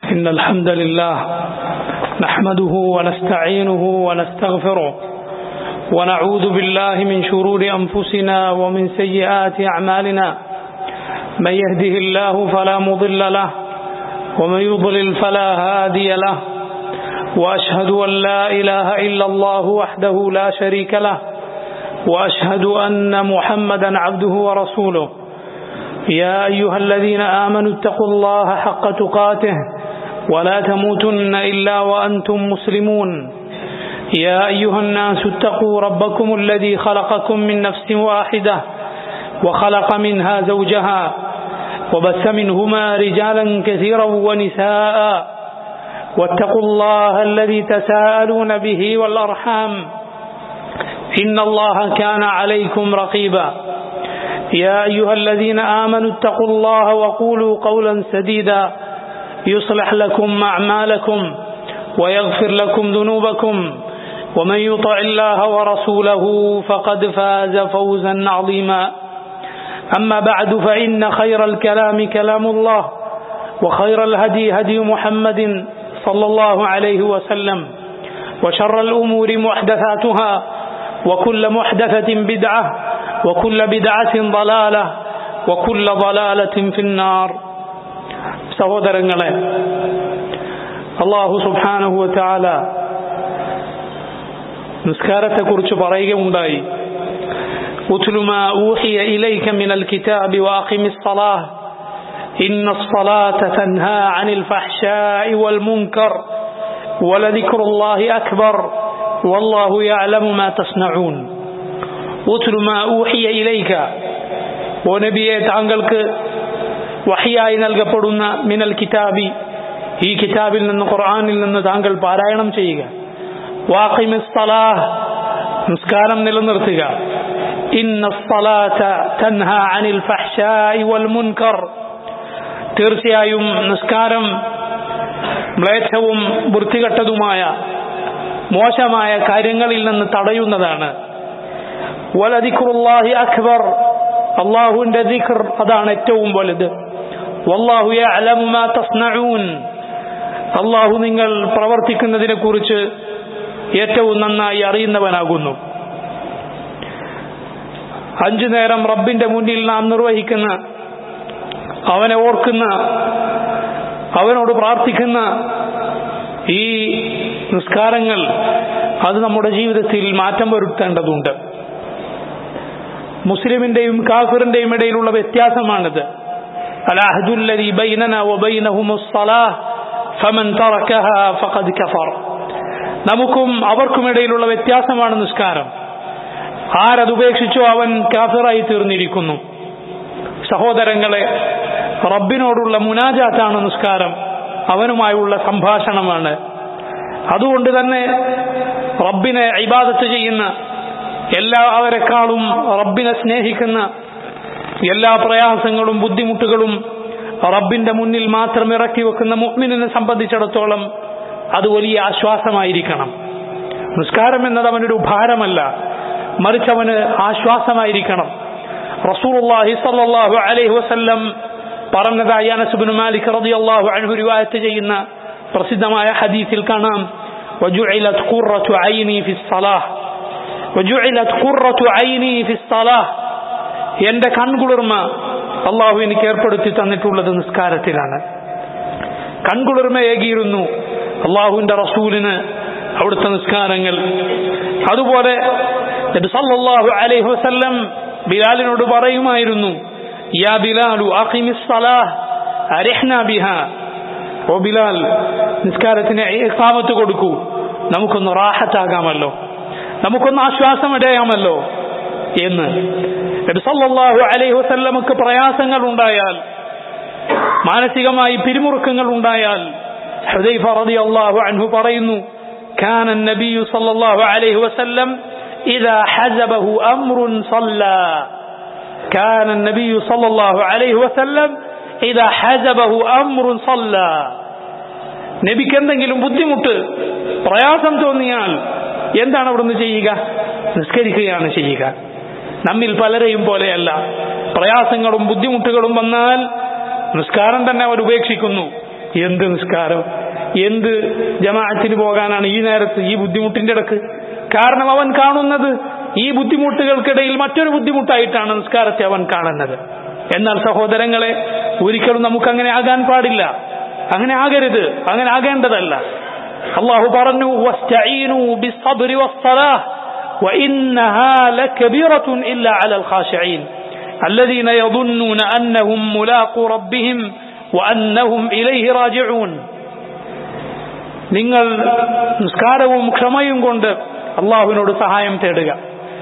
إن الحمد لله نحمده ونستعينه ونستغفره ونعوذ بالله من شرور أنفسنا ومن سيئات أعمالنا من يهده الله فلا مضل له ومن يضلل فلا هادي له وأشهد أن لا إله إلا الله وحده لا شريك له وأشهد أن محمدا عبده ورسوله يا أيها الذين آمنوا اتقوا الله حق تقاته ولا تموتن إلا وأنتم مسلمون يا أيها الناس اتقوا ربكم الذي خلقكم من نفس واحدة وخلق منها زوجها وبث منهما رجالا كثيرا ونساء واتقوا الله الذي تساءلون به والأرحام إن الله كان عليكم رقيبا يا أيها الذين آمنوا اتقوا الله وقولوا قولا سديدا يصلح لكم أعمالكم ويغفر لكم ذنوبكم ومن يطع الله ورسوله فقد فاز فوزا عظيما أما بعد فإن خير الكلام كلام الله وخير الهدي هدي محمد صلى الله عليه وسلم وشر الأمور محدثاتها وكل محدثة بدعة وكل بدعة ضلالة وكل ضلالة في النار സഹോദരങ്ങളെ അള്ളാഹു സുബാനഹുവ ചാല നിസ്കാരത്തെക്കുറിച്ച് പറയുകയുണ്ടായി اتل ما أوحي إليك من الكتاب وأقم الصلاة إن الصلاة تنهى عن الفحشاء والمنكر ولذكر الله أكبر والله يعلم ما تصنعون اتل ما أوحي إليك ونبيه താങ്കൾക്ക് വഹിയായി നൽകപ്പെടുന്ന മിനൽ കിതാബി ഈ കിതാബിൽ നിന്ന് ഖുർആനിൽ നിന്ന് താങ്കൾ പാരായണം ചെയ്യുക വാഖിമിസ്സലാഹ് നിസ്കാരം നിലനിർത്തുക അനിൽ വൽ മുൻകർ തീർച്ചയായും നിസ്കാരം മ്ലേച്ഛവും വൃത്തികെട്ടതുമായ മോശമായ കാര്യങ്ങളിൽ നിന്ന് തടയുന്നതാണ് വലദിഖുറുല്ലാഹി അക്ബർ അള്ളാഹുവിന്റെ ദിഖർ അതാണ് ഏറ്റവും വലുത് വല്ലാഹു യഅലമു മാ തസ്നഊൻ അള്ളാഹു നിങ്ങൾ പ്രവർത്തിക്കുന്നതിനെ കുറിച്ച് ഏറ്റവും നന്നായി അറിയുന്നവനാകുന്നു അഞ്ചു നേരം റബ്ബിന്റെ മുന്നിൽ നാം നിർവഹിക്കുന്ന അവനെ ഓർക്കുന്ന അവനോട് പ്രാർത്ഥിക്കുന്ന ഈ നിസ്കാരങ്ങൾ അത് നമ്മുടെ ജീവിതത്തിൽ മാറ്റം വരുത്തേണ്ടതുണ്ട് മുസ്ലിമിന്റെയും കാഫിറിന്റെയും ഇടയിലുള്ള വ്യത്യാസമാണിത് അലാഹദുല്ലദി ബൈനന വബൈനഹും الصلاه فمن تركها فقد كفر നമുക്കും അവർക്കുമിടയിലുള്ള വ്യത്യാസമാണ് നിസ്കാരം ആരതുപേക്ഷിച്ചോ അവൻ കാഫിറായി തീർന്നിരിക്കുന്നു സഹോദരങ്ങളെ റബ്ബിനോടുള്ള മുനാജാത്താണ് നിസ്കാരം അവനുമായുള്ള സംഭാഷണമാണ് അതുകൊണ്ട് തന്നെ റബ്ബിനെ ഇബാദത്ത് ചെയ്യുന്ന എല്ലാവരെക്കാളും റബ്ബിനെ സ്നേഹിക്കുന്ന എല്ലാ പ്രയാസങ്ങളും ബുദ്ധിമുട്ടുകളും റബ്ബിന്റെ മുന്നിൽ മാത്രം ഇറക്കി വെക്കുന്ന മുഹ്മിനെ സംബന്ധിച്ചിടത്തോളം അത് വലിയ ആശ്വാസമായിരിക്കണം നിസ്കാരം എന്നത് അവനൊരു ഭാരമല്ല മറിച്ച് അവന് ആശ്വാസമായിരിക്കണം റസൂലുള്ളാഹി സ്വല്ലല്ലാഹു അലൈഹി വസല്ലം പറഞ്ഞതായി അനസ് മാലിക് റളിയല്ലാഹു അൻഹു റിവായത്ത് ചെയ്യുന്ന പ്രസിദ്ധമായ ഹദീസിൽ കാണാം വജുഇലത് ഖുറത്തു ഐനി ഫിസ്സലാഹ് വജുഇലത് ഖുറത്തു ഐനി ഫിസ്സലാഹ് എന്റെ കൺകുളിർമ അള്ളാഹു എനിക്ക് ഏർപ്പെടുത്തി തന്നിട്ടുള്ളത് നിസ്കാരത്തിലാണ് കൺകുളിർമയേകിയിരുന്നു അള്ളാഹുവിന്റെ റസൂലിന് അവിടുത്തെ നിസ്കാരങ്ങൾ അതുപോലെ സല്ലല്ലാഹു അലൈഹി വസല്ലം ബിലാലിനോട് പറയുമായിരുന്നു യാ ബിലാലു അഖിമിസ് സലാഹ് അരിഹ്ന ബിഹാ ഓ ബിലാൽ നിസ്കാരത്തിന് ഇഖാമത്ത് കൊടുക്കൂ നമുക്കൊന്ന് റാഹത്താകാമല്ലോ നമുക്കൊന്ന് ആശ്വാസം ഇടയാമല്ലോ എന്ന് സല്ലല്ലാഹു അലൈഹി വസല്ലമക്ക് പ്രയാസങ്ങൾ ഉണ്ടായാൽ മാനസികമായി പിരിമുറുക്കങ്ങൾ ഉണ്ടായാൽ ഹുദൈഫ റളിയല്ലാഹു അൻഹു പറയുന്നു كان النبي صلى الله عليه وسلم إذا حزبه أمر صلى كان النبي صلى الله عليه وسلم إذا حزبه أمر صلى നബിക്ക് എന്തെങ്കിലും ബുദ്ധിമുട്ട് പ്രയാസം തോന്നിയാൽ എന്താണ് അവിടുന്ന് ചെയ്യുക നിസ്കരിക്കുകയാണ് ചെയ്യുക നമ്മിൽ പലരെയും പോലെയല്ല പ്രയാസങ്ങളും ബുദ്ധിമുട്ടുകളും വന്നാൽ നിസ്കാരം തന്നെ അവർ ഉപേക്ഷിക്കുന്നു എന്ത് നിസ്കാരം എന്ത് ജമാഅത്തിന് പോകാനാണ് ഈ നേരത്ത് ഈ ബുദ്ധിമുട്ടിന്റെ ഇടക്ക് കാരണം അവൻ കാണുന്നത് ഈ ബുദ്ധിമുട്ടുകൾക്കിടയിൽ മറ്റൊരു ബുദ്ധിമുട്ടായിട്ടാണ് നിസ്കാരത്തെ അവൻ കാണുന്നത് എന്നാൽ സഹോദരങ്ങളെ ഒരിക്കലും നമുക്ക് അങ്ങനെ ആകാൻ പാടില്ല അങ്ങനെ ആകരുത് അങ്ങനെ ആകേണ്ടതല്ല അള്ളാഹു പറഞ്ഞു "വസ്തഈനൂ ബിസ്സബ്രി വസ്സലാഹ് وإنها لكبيرة إلا على الخاشعين الذين يظنون أنهم ملاقو ربهم وأنهم إليه راجعون നിങ്ങൾ നിസ്കാരവും ക്ഷമയും കൊണ്ട് അള്ളാഹുവിനോട് സഹായം തേടുക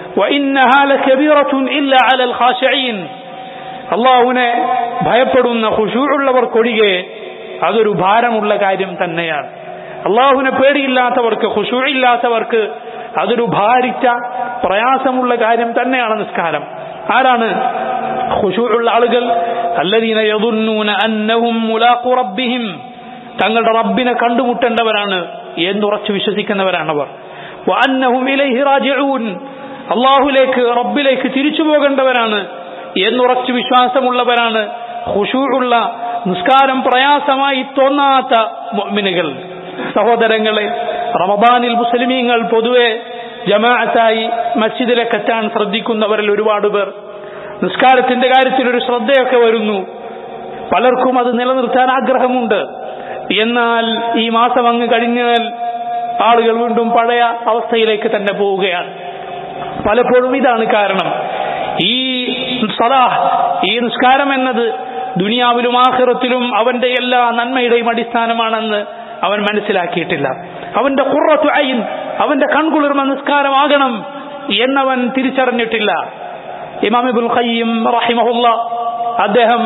وإنها لكبيرة إلا على الخاشعين അള്ളാഹുവിനെ ഭയപ്പെടുന്ന ഖുശൂഉള്ളവർക്കൊഴികെ അതൊരു ഭാരമുള്ള കാര്യം തന്നെയാണ് അള്ളാഹുവിനെ പേടിയില്ലാത്തവർക്ക് ഖുശൂഇല്ലാത്തവർക്ക് അതൊരു ഭാരിച്ച പ്രയാസമുള്ള കാര്യം തന്നെയാണ് നിസ്കാരം ആരാണ് ഖുശൂഉള്ള ആളുകൾ അല്ലദീന യദുന്നൂന അന്നഹും മുലാഖു റബ്ബിഹിം തങ്ങളുടെ റബ്ബിനെ കണ്ടുമുട്ടേണ്ടവരാണ് എന്നുറച്ചു വിശ്വസിക്കുന്നവരാണവർ വഅന്നഹും ഇലൈഹി റാജിഊൻ അള്ളാഹുലേക്ക് റബ്ബിലേക്ക് തിരിച്ചു പോകേണ്ടവരാണ് എന്നുറച്ചു വിശ്വാസമുള്ളവരാണ് ഖുശൂഉള്ള നിസ്കാരം പ്രയാസമായി തോന്നാത്ത മുഅ്മിനുകൾ സഹോദരങ്ങളെ റമദാനിൽ മുസ്ലിമീങ്ങൾ പൊതുവെ ജമാഅത്തായി മസ്ജിദിലേക്ക് എത്താൻ ശ്രദ്ധിക്കുന്നവരിൽ ഒരുപാട് പേർ നിസ്കാരത്തിന്റെ കാര്യത്തിൽ ഒരു ശ്രദ്ധയൊക്കെ വരുന്നു പലർക്കും അത് നിലനിർത്താൻ ആഗ്രഹമുണ്ട് എന്നാൽ ഈ മാസം അങ്ങ് കഴിഞ്ഞാൽ ആളുകൾ വീണ്ടും പഴയ അവസ്ഥയിലേക്ക് തന്നെ പോവുകയാണ് പലപ്പോഴും ഇതാണ് കാരണം ഈ സലാഹ് ഈ നിസ്കാരം എന്നത് ദുനിയാവിലും ആഖിറത്തിലും അവന്റെ എല്ലാ നന്മയുടെയും അടിസ്ഥാനമാണെന്ന് അവൻ മനസ്സിലാക്കിയിട്ടില്ല അവന്റെ കുറത്തു അയിൻ അവന്റെ കൺകുളിർമ നിസ്കാരമാകണം എന്നവൻ തിരിച്ചറിഞ്ഞിട്ടില്ല ഇമാമിബുൽ ഖയ്യിം റഹിമഹുല്ല അദ്ദേഹം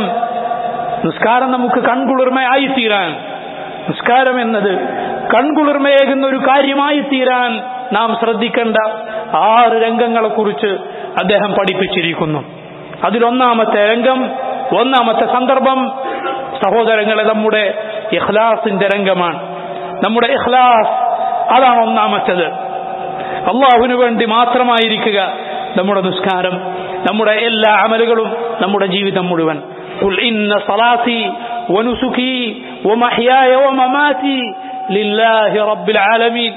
നിസ്കാരം നമുക്ക് കൺകുളിർമയായി തീരാൻ നിസ്കാരം എന്നത് കൺകുളിർമയേകുന്ന ഒരു കാര്യമായി തീരാൻ നാം ശ്രദ്ധിക്കേണ്ട ആറ് രംഗങ്ങളെക്കുറിച്ച് അദ്ദേഹം പഠിപ്പിച്ചിരിക്കുന്നു അതിലൊന്നാമത്തെ രംഗം ഒന്നാമത്തെ സന്ദർഭം സഹോദരങ്ങളെ നമ്മുടെ ഇഖ്ലാസിന്റെ രംഗമാണ് നമ്മുടെ ഇഖ്ലാസ് അതാണ് ഒന്നാമത്തേത് അള്ളാഹുവിനു വേണ്ടി മാത്രമായിരിക്കുക നമ്മുടെ നിസ്കാരം നമ്മുടെ എല്ലാ അമലുകളും നമ്മുടെ ജീവിതം മുഴുവൻ قل إن صلاتي ونسكي ومحياي ومماتي لله رب العالمين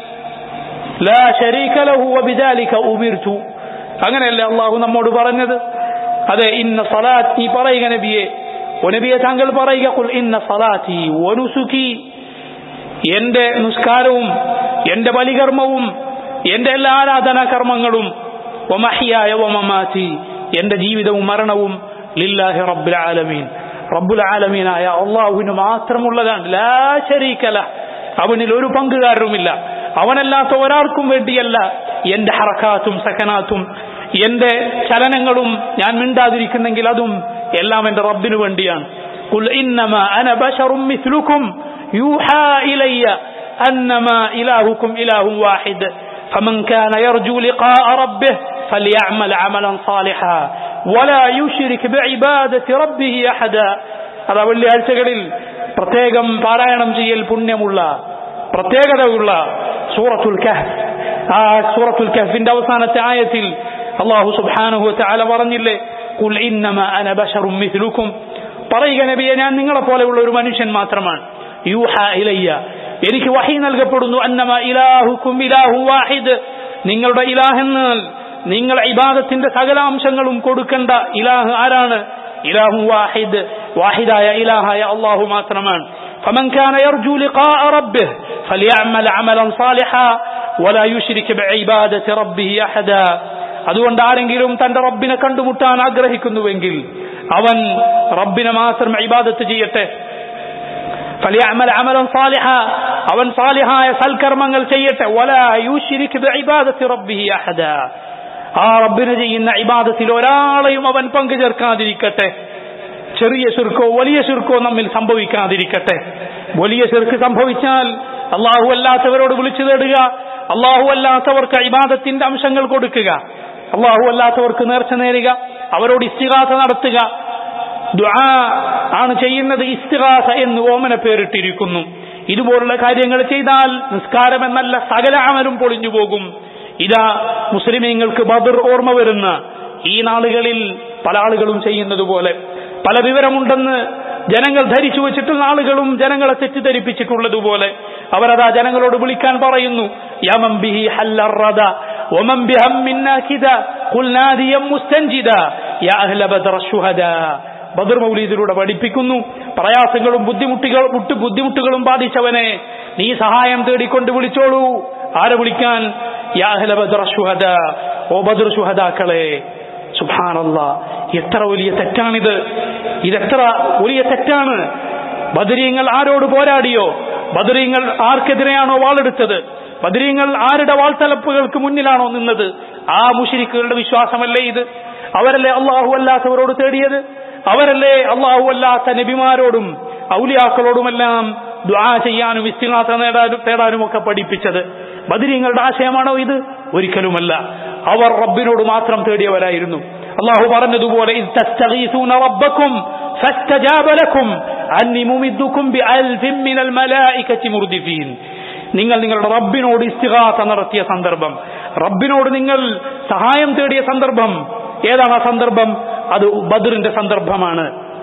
لا شريك له وبذلك أمرت അങ്ങനെയല്ലേ അള്ളാഹു നമ്മോട് പറഞ്ഞത് അതെ ഇന്ന സലാത്ത് നീ പറയുക നബിയെ ഓ നബിയെ താങ്കൾ പറയുക കുൽ ഇന്ന സലാത്തി വനുസുക്കി എന്റെ നിസ്കാരവും എന്റെ ബലികർമ്മവും എന്റെ എല്ലാ ആരാധനാ കർമ്മങ്ങളും ഒമഹിയായ ഒമമാറ്റി എന്റെ ജീവിതവും മരണവും ലില്ലാഹി റബ്ബുൽ ആലമീൻ റബ്ബുൽ ആലമീനായ അള്ളാഹുവിന് മാത്രമുള്ളതാണ് ലാ ശരീക്കല അവനിൽ ഒരു പങ്കുകാരനുമില്ല അവനല്ലാത്ത ഒരാൾക്കും വേണ്ടിയല്ല എന്റെ ഹറക്കാത്തും സക്കനാത്തും എന്റെ ചലനങ്ങളും ഞാൻ മിണ്ടാതിരിക്കുന്നെങ്കിൽ അതും എല്ലാം എന്റെ റബ്ബിനു വേണ്ടിയാണ് قل إنما أنا بشر مثلكم يوحى إلي أنما إلهكم إله واحد فمن كان يرجو لقاء ربه فليعمل عملا صالحا ولا يشرك بعبادة ربه أحدا അതാ വെള്ളിയാഴ്ചകളിൽ പ്രത്യേകം പാരായണം ചെയ്യൽ പുണ്യമുള്ള പ്രത്യേകതയുള്ള സൂറത്തുൽ കഹ് ആ സൂറത്തുൽ കഹ്ഫിന്റെ അവസാനത്തെ ആയത്തിൽ അള്ളാഹു സുബ്ഹാനഹു വതആല പറഞ്ഞില്ലേ ഖുൽ ഇന്നമ അന ബശറും മിസ്ലുക്കും പറയുക നബിയെ ഞാൻ നിങ്ങളെ പോലെയുള്ള ഒരു മനുഷ്യൻ മാത്രമാണ് യൂഹ ഇലയ്യ എനിക്ക് വഹി നൽകപ്പെടുന്നു അന്നമ ഇലാഹുക്കും ഇലാഹു വാഹിദ് നിങ്ങളുടെ ഇലാഹ് എന്നാൽ നിങ്ങൾ ഇബാദത്തിന്റെ സകലാംശങ്ങളും കൊടുക്കേണ്ട ഇലാഹ് ആരാണ് ഇലാഹു വാഹിദ് വാഹിദായ ഇലാഹായ അള്ളാഹു മാത്രമാണ് فمن كان يرجو لقاء ربه فليعمل عملا صالحا ولا يشرك بعبادة ربه أحدا അതുകൊണ്ട് ആരെങ്കിലും തന്റെ റബ്ബിനെ കണ്ടുമുട്ടാൻ ആഗ്രഹിക്കുന്നുവെങ്കിൽ അവൻ റബ്ബിനെ മാത്രം ഇബാദത്ത് ചെയ്യട്ടെ ഫലിയഅമൽ അമലൻ സാലിഹ അവൻ സാലിഹായ സൽക്കർമ്മങ്ങൾ ചെയ്യട്ടെ വലാ യുശ്രിക് ബിഇബാദത്തി റബ്ബിഹി അഹദ ആ റബ്ബിന് ചെയ്യുന്ന ഇബാദത്തിൽ ഒരാളെയും അവൻ പങ്കു ചേർക്കാതിരിക്കട്ടെ ചെറിയ ശിർക്കോ വലിയ ശിർക്കോ നമ്മിൽ സംഭവിക്കാതിരിക്കട്ടെ വലിയ ശിർക്ക് സംഭവിച്ചാൽ അള്ളാഹു അല്ലാത്തവരോട് വിളിച്ചു തേടുക അള്ളാഹു അല്ലാത്തവർക്ക് ഇബാദത്തിന്റെ അംശങ്ങൾ കൊടുക്കുക അള്ളാഹു അല്ലാത്തവർക്ക് നേർച്ച നേരുക അവരോട് ഇസ്തിഹാസ നടത്തുക ദുആ ആണ് ചെയ്യുന്നത് ഇസ്തിഹാസ എന്ന് ഓമന പേരിട്ടിരിക്കുന്നു ഇതുപോലുള്ള കാര്യങ്ങൾ ചെയ്താൽ നിസ്കാരം എന്നല്ല സകല അമലും പൊളിഞ്ഞു പോകും ഇതാ മുസ്ലിമീങ്ങൾക്ക് ബദർ ഓർമ്മ വരുന്ന ഈ നാളുകളിൽ പല ആളുകളും ചെയ്യുന്നത് പോലെ പല വിവരമുണ്ടെന്ന് ജനങ്ങൾ ധരിച്ചു വെച്ചിട്ടുള്ള ആളുകളും ജനങ്ങളെ തെറ്റിദ്ധരിപ്പിച്ചിട്ടുള്ളതുപോലെ അവരതാ ജനങ്ങളോട് വിളിക്കാൻ പറയുന്നു യമം ബിഹി ഹല്ലറദ ومن بهم ناكدا قل ناديا مستنجدا يا أهل بدر الشهداء ബദർ മൗലീദിലൂടെ പഠിപ്പിക്കുന്നു പ്രയാസങ്ങളും ബുദ്ധിമുട്ടുകൾ മുട്ട് ബുദ്ധിമുട്ടുകളും ബാധിച്ചവനെ നീ സഹായം തേടിക്കൊണ്ട് വിളിച്ചോളൂ ആരെ വിളിക്കാൻ യാ അഹ്ല ബദർ ശുഹദ ഓ ബദർ ശുഹദാക്കളെ സുബ്ഹാനല്ലാ എത്ര വലിയ തെറ്റാണിത് ഇതെത്ര വലിയ തെറ്റാണ് ബദരീങ്ങൾ ആരോട് പോരാടിയോ ബദരീങ്ങൾ ആർക്കെതിരെയാണോ വാളെടുത്തത് ബദരീങ്ങൾ ആരുടെ വാൾത്തലപ്പുകൾക്ക് മുന്നിലാണോ നിന്നത് ആ മുഷിരിക്കുകളുടെ വിശ്വാസമല്ലേ ഇത് അവരല്ലേ അള്ളാഹു അല്ലാത്തവരോട് തേടിയത് അവരല്ലേ അള്ളാഹു അല്ലാത്ത നബിമാരോടും ഔലിയാക്കളോടുമെല്ലാം ദ്വാ ചെയ്യാനും ഇസ്തിനാഥ നേടാനും തേടാനും ഒക്കെ പഠിപ്പിച്ചത് ബദരീങ്ങളുടെ ആശയമാണോ ഇത് ഒരിക്കലുമല്ല അവർ റബ്ബിനോട് മാത്രം തേടിയവരായിരുന്നു അള്ളാഹു പറഞ്ഞതുപോലെ "ഇദ് തസ്തഗീഥൂന റബ്ബക്കും ഫസ്തജാബ ലക്കും അന്നി മുമിദ്ദുക്കും ബിഅൽഫിൻ മിനൽ മലായികത്തി മുർദിഫീൻ നിങ്ങൾ നിങ്ങളുടെ റബ്ബിനോട് ഇസ്തിഹാസ നടത്തിയ സന്ദർഭം റബ്ബിനോട് നിങ്ങൾ സഹായം തേടിയ സന്ദർഭം ഏതാണ് ആ സന്ദർഭം അത് ബദറിന്റെ സന്ദർഭമാണ്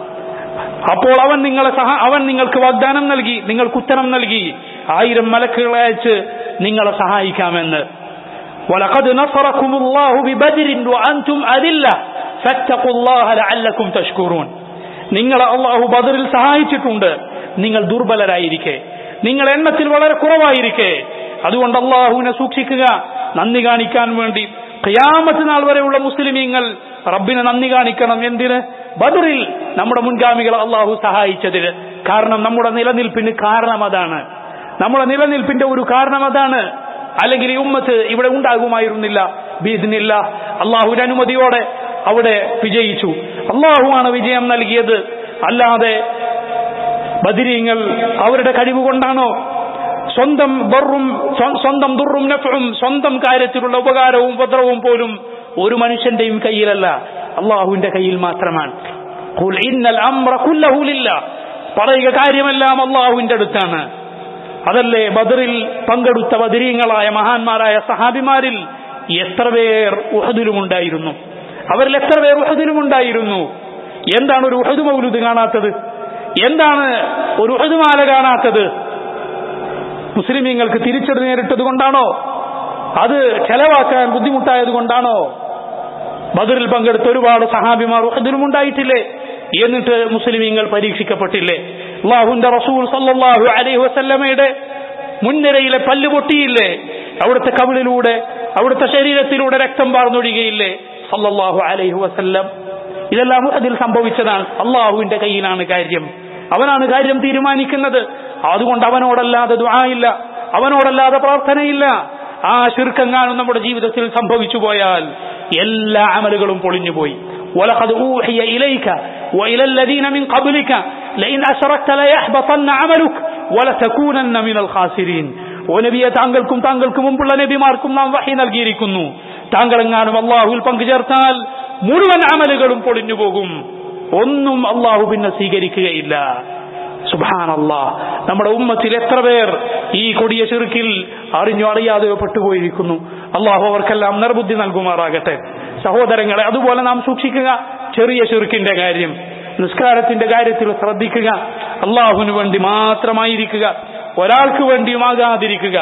അപ്പോൾ അവൻ നിങ്ങളെ സഹ അവൻ നിങ്ങൾക്ക് വാഗ്ദാനം നൽകി നിങ്ങൾക്ക് ഉത്തരം നൽകി ആയിരം മലക്കുകളെ അയച്ച് നിങ്ങളെ സഹായിക്കാമെന്ന് ولقد نصركم الله ببدر وأنتم أذلة فاتقوا الله لعلكم تشكرون നിങ്ങളെ അള്ളാഹു ബദറിൽ സഹായിച്ചിട്ടുണ്ട് നിങ്ങൾ ദുർബലരായിരിക്കെ നിങ്ങൾ എണ്ണത്തിൽ വളരെ കുറവായിരിക്കെ അതുകൊണ്ട് അള്ളാഹുവിനെ സൂക്ഷിക്കുക നന്ദി കാണിക്കാൻ വേണ്ടി ഖിയാമത്ത് നാൾ വരെയുള്ള മുസ്ലിമീങ്ങൾ റബ്ബിനെ നന്ദി കാണിക്കണം എന്തിന് ബദറിൽ നമ്മുടെ മുൻഗാമികളെ അള്ളാഹു സഹായിച്ചതിന് കാരണം നമ്മുടെ നിലനിൽപ്പിന് കാരണം അതാണ് നമ്മുടെ നിലനിൽപ്പിന്റെ ഒരു കാരണം അതാണ് അല്ലെങ്കിൽ ഈ ഉമ്മത്ത് ഇവിടെ ഉണ്ടാകുമായിരുന്നില്ല ബീദിനില്ല അള്ളാഹുവിന്റെ അനുമതിയോടെ അവിടെ വിജയിച്ചു അള്ളാഹുവാണ് വിജയം നൽകിയത് അല്ലാതെ ബദിരീങ്ങൾ അവരുടെ കഴിവ് കൊണ്ടാണോ സ്വന്തം ബറും സ്വ- സ്വന്തം ദുറും നഫും സ്വന്തം കാര്യത്തിലുള്ള ഉപകാരവും ഉപദ്രവവും പോലും ഒരു മനുഷ്യന്റെയും കയ്യിലല്ല അള്ളാഹുവിന്റെ കയ്യിൽ മാത്രമാണ് ഖുൽ ഇന്നൽ അംറ കുല്ലഹു ലില്ലാ. പറയുക കാര്യമെല്ലാം അള്ളാഹുവിന്റെ അടുത്താണ് അതല്ലേ ബദറിൽ പങ്കെടുത്ത ബദരീങ്ങളായ മഹാന്മാരായ സഹാബിമാരിൽ എത്ര പേർ ഉഹദിലുമുണ്ടായിരുന്നു അവരിൽ എത്ര പേർ ഉഹദിലുമുണ്ടായിരുന്നു എന്താണ് ഒരു ഉഹദ് മൗലുദ് കാണാത്തത് എന്താണ് ഒരു ഉഹദുമാല കാണാത്തത് മുസ്ലിമീങ്ങൾക്ക് തിരിച്ചടി നേരിട്ടത് കൊണ്ടാണോ അത് ചെലവാക്കാൻ ബുദ്ധിമുട്ടായത് കൊണ്ടാണോ ബദറിൽ പങ്കെടുത്ത ഒരുപാട് സഹാബിമാർ ഉഹദിലും ഉണ്ടായിട്ടില്ലേ എന്നിട്ട് മുസ്ലിമീങ്ങൾ പരീക്ഷിക്കപ്പെട്ടില്ലേ അള്ളാഹുന്റെ റസൂൽ സല്ലല്ലാഹു അലൈഹി വസല്ലമയുടെ മുൻനിരയിലെ പല്ല് പൊട്ടിയില്ലേ അവിടുത്തെ കവിളിലൂടെ അവിടുത്തെ ശരീരത്തിലൂടെ രക്തം പാർന്നൊഴികയില്ലേ സല്ലല്ലാഹു അലൈഹി വസല്ലം ഇതെല്ലാം അതിൽ സംഭവിച്ചതാണ് അള്ളാഹുവിന്റെ കയ്യിലാണ് കാര്യം അവനാണ് കാര്യം തീരുമാനിക്കുന്നത് അതുകൊണ്ട് അവനോടല്ലാതെ ദുആയില്ല അവനോടല്ലാതെ പ്രാർത്ഥനയില്ല ആ ശിർക്കെങ്ങാനും നമ്മുടെ ജീവിതത്തിൽ സംഭവിച്ചു പോയാൽ എല്ലാ അമലുകളും പൊളിഞ്ഞുപോയി ولقد أوحي إليك وإلى الذين من قبلك لئن أشركت ليحبطن عملك ولتكونن من الخاسرين ഓ നബിയെ താങ്കൾക്കും താങ്കൾക്ക് മുമ്പുള്ള നബിമാർക്കും നാം വഹി നൽകിയിരിക്കുന്നു താങ്കൾ എങ്ങാനും അള്ളാഹുവിൽ പങ്കുചേർത്താൽ മുഴുവൻ അമലുകളും പൊളിഞ്ഞു പോകും ഒന്നും അള്ളാഹു പിന്നെ സ്വീകരിക്കുകയില്ല സുബാനല്ലാ നമ്മുടെ ഉമ്മത്തിൽ എത്ര പേർ ഈ കൊടിയ ചെറുക്കിൽ അറിഞ്ഞോ അറിയാതെയോ പെട്ടുപോയിരിക്കുന്നു അള്ളാഹു അവർക്കെല്ലാം നിർബുദ്ധി നൽകുമാറാകട്ടെ സഹോദരങ്ങളെ അതുപോലെ നാം സൂക്ഷിക്കുക ചെറിയ ചെറുക്കിന്റെ കാര്യം നിസ്കാരത്തിന്റെ കാര്യത്തിൽ ശ്രദ്ധിക്കുക അള്ളാഹുവിന് വേണ്ടി മാത്രമായിരിക്കുക ഒരാൾക്ക് വേണ്ടിയുമാകാതിരിക്കുക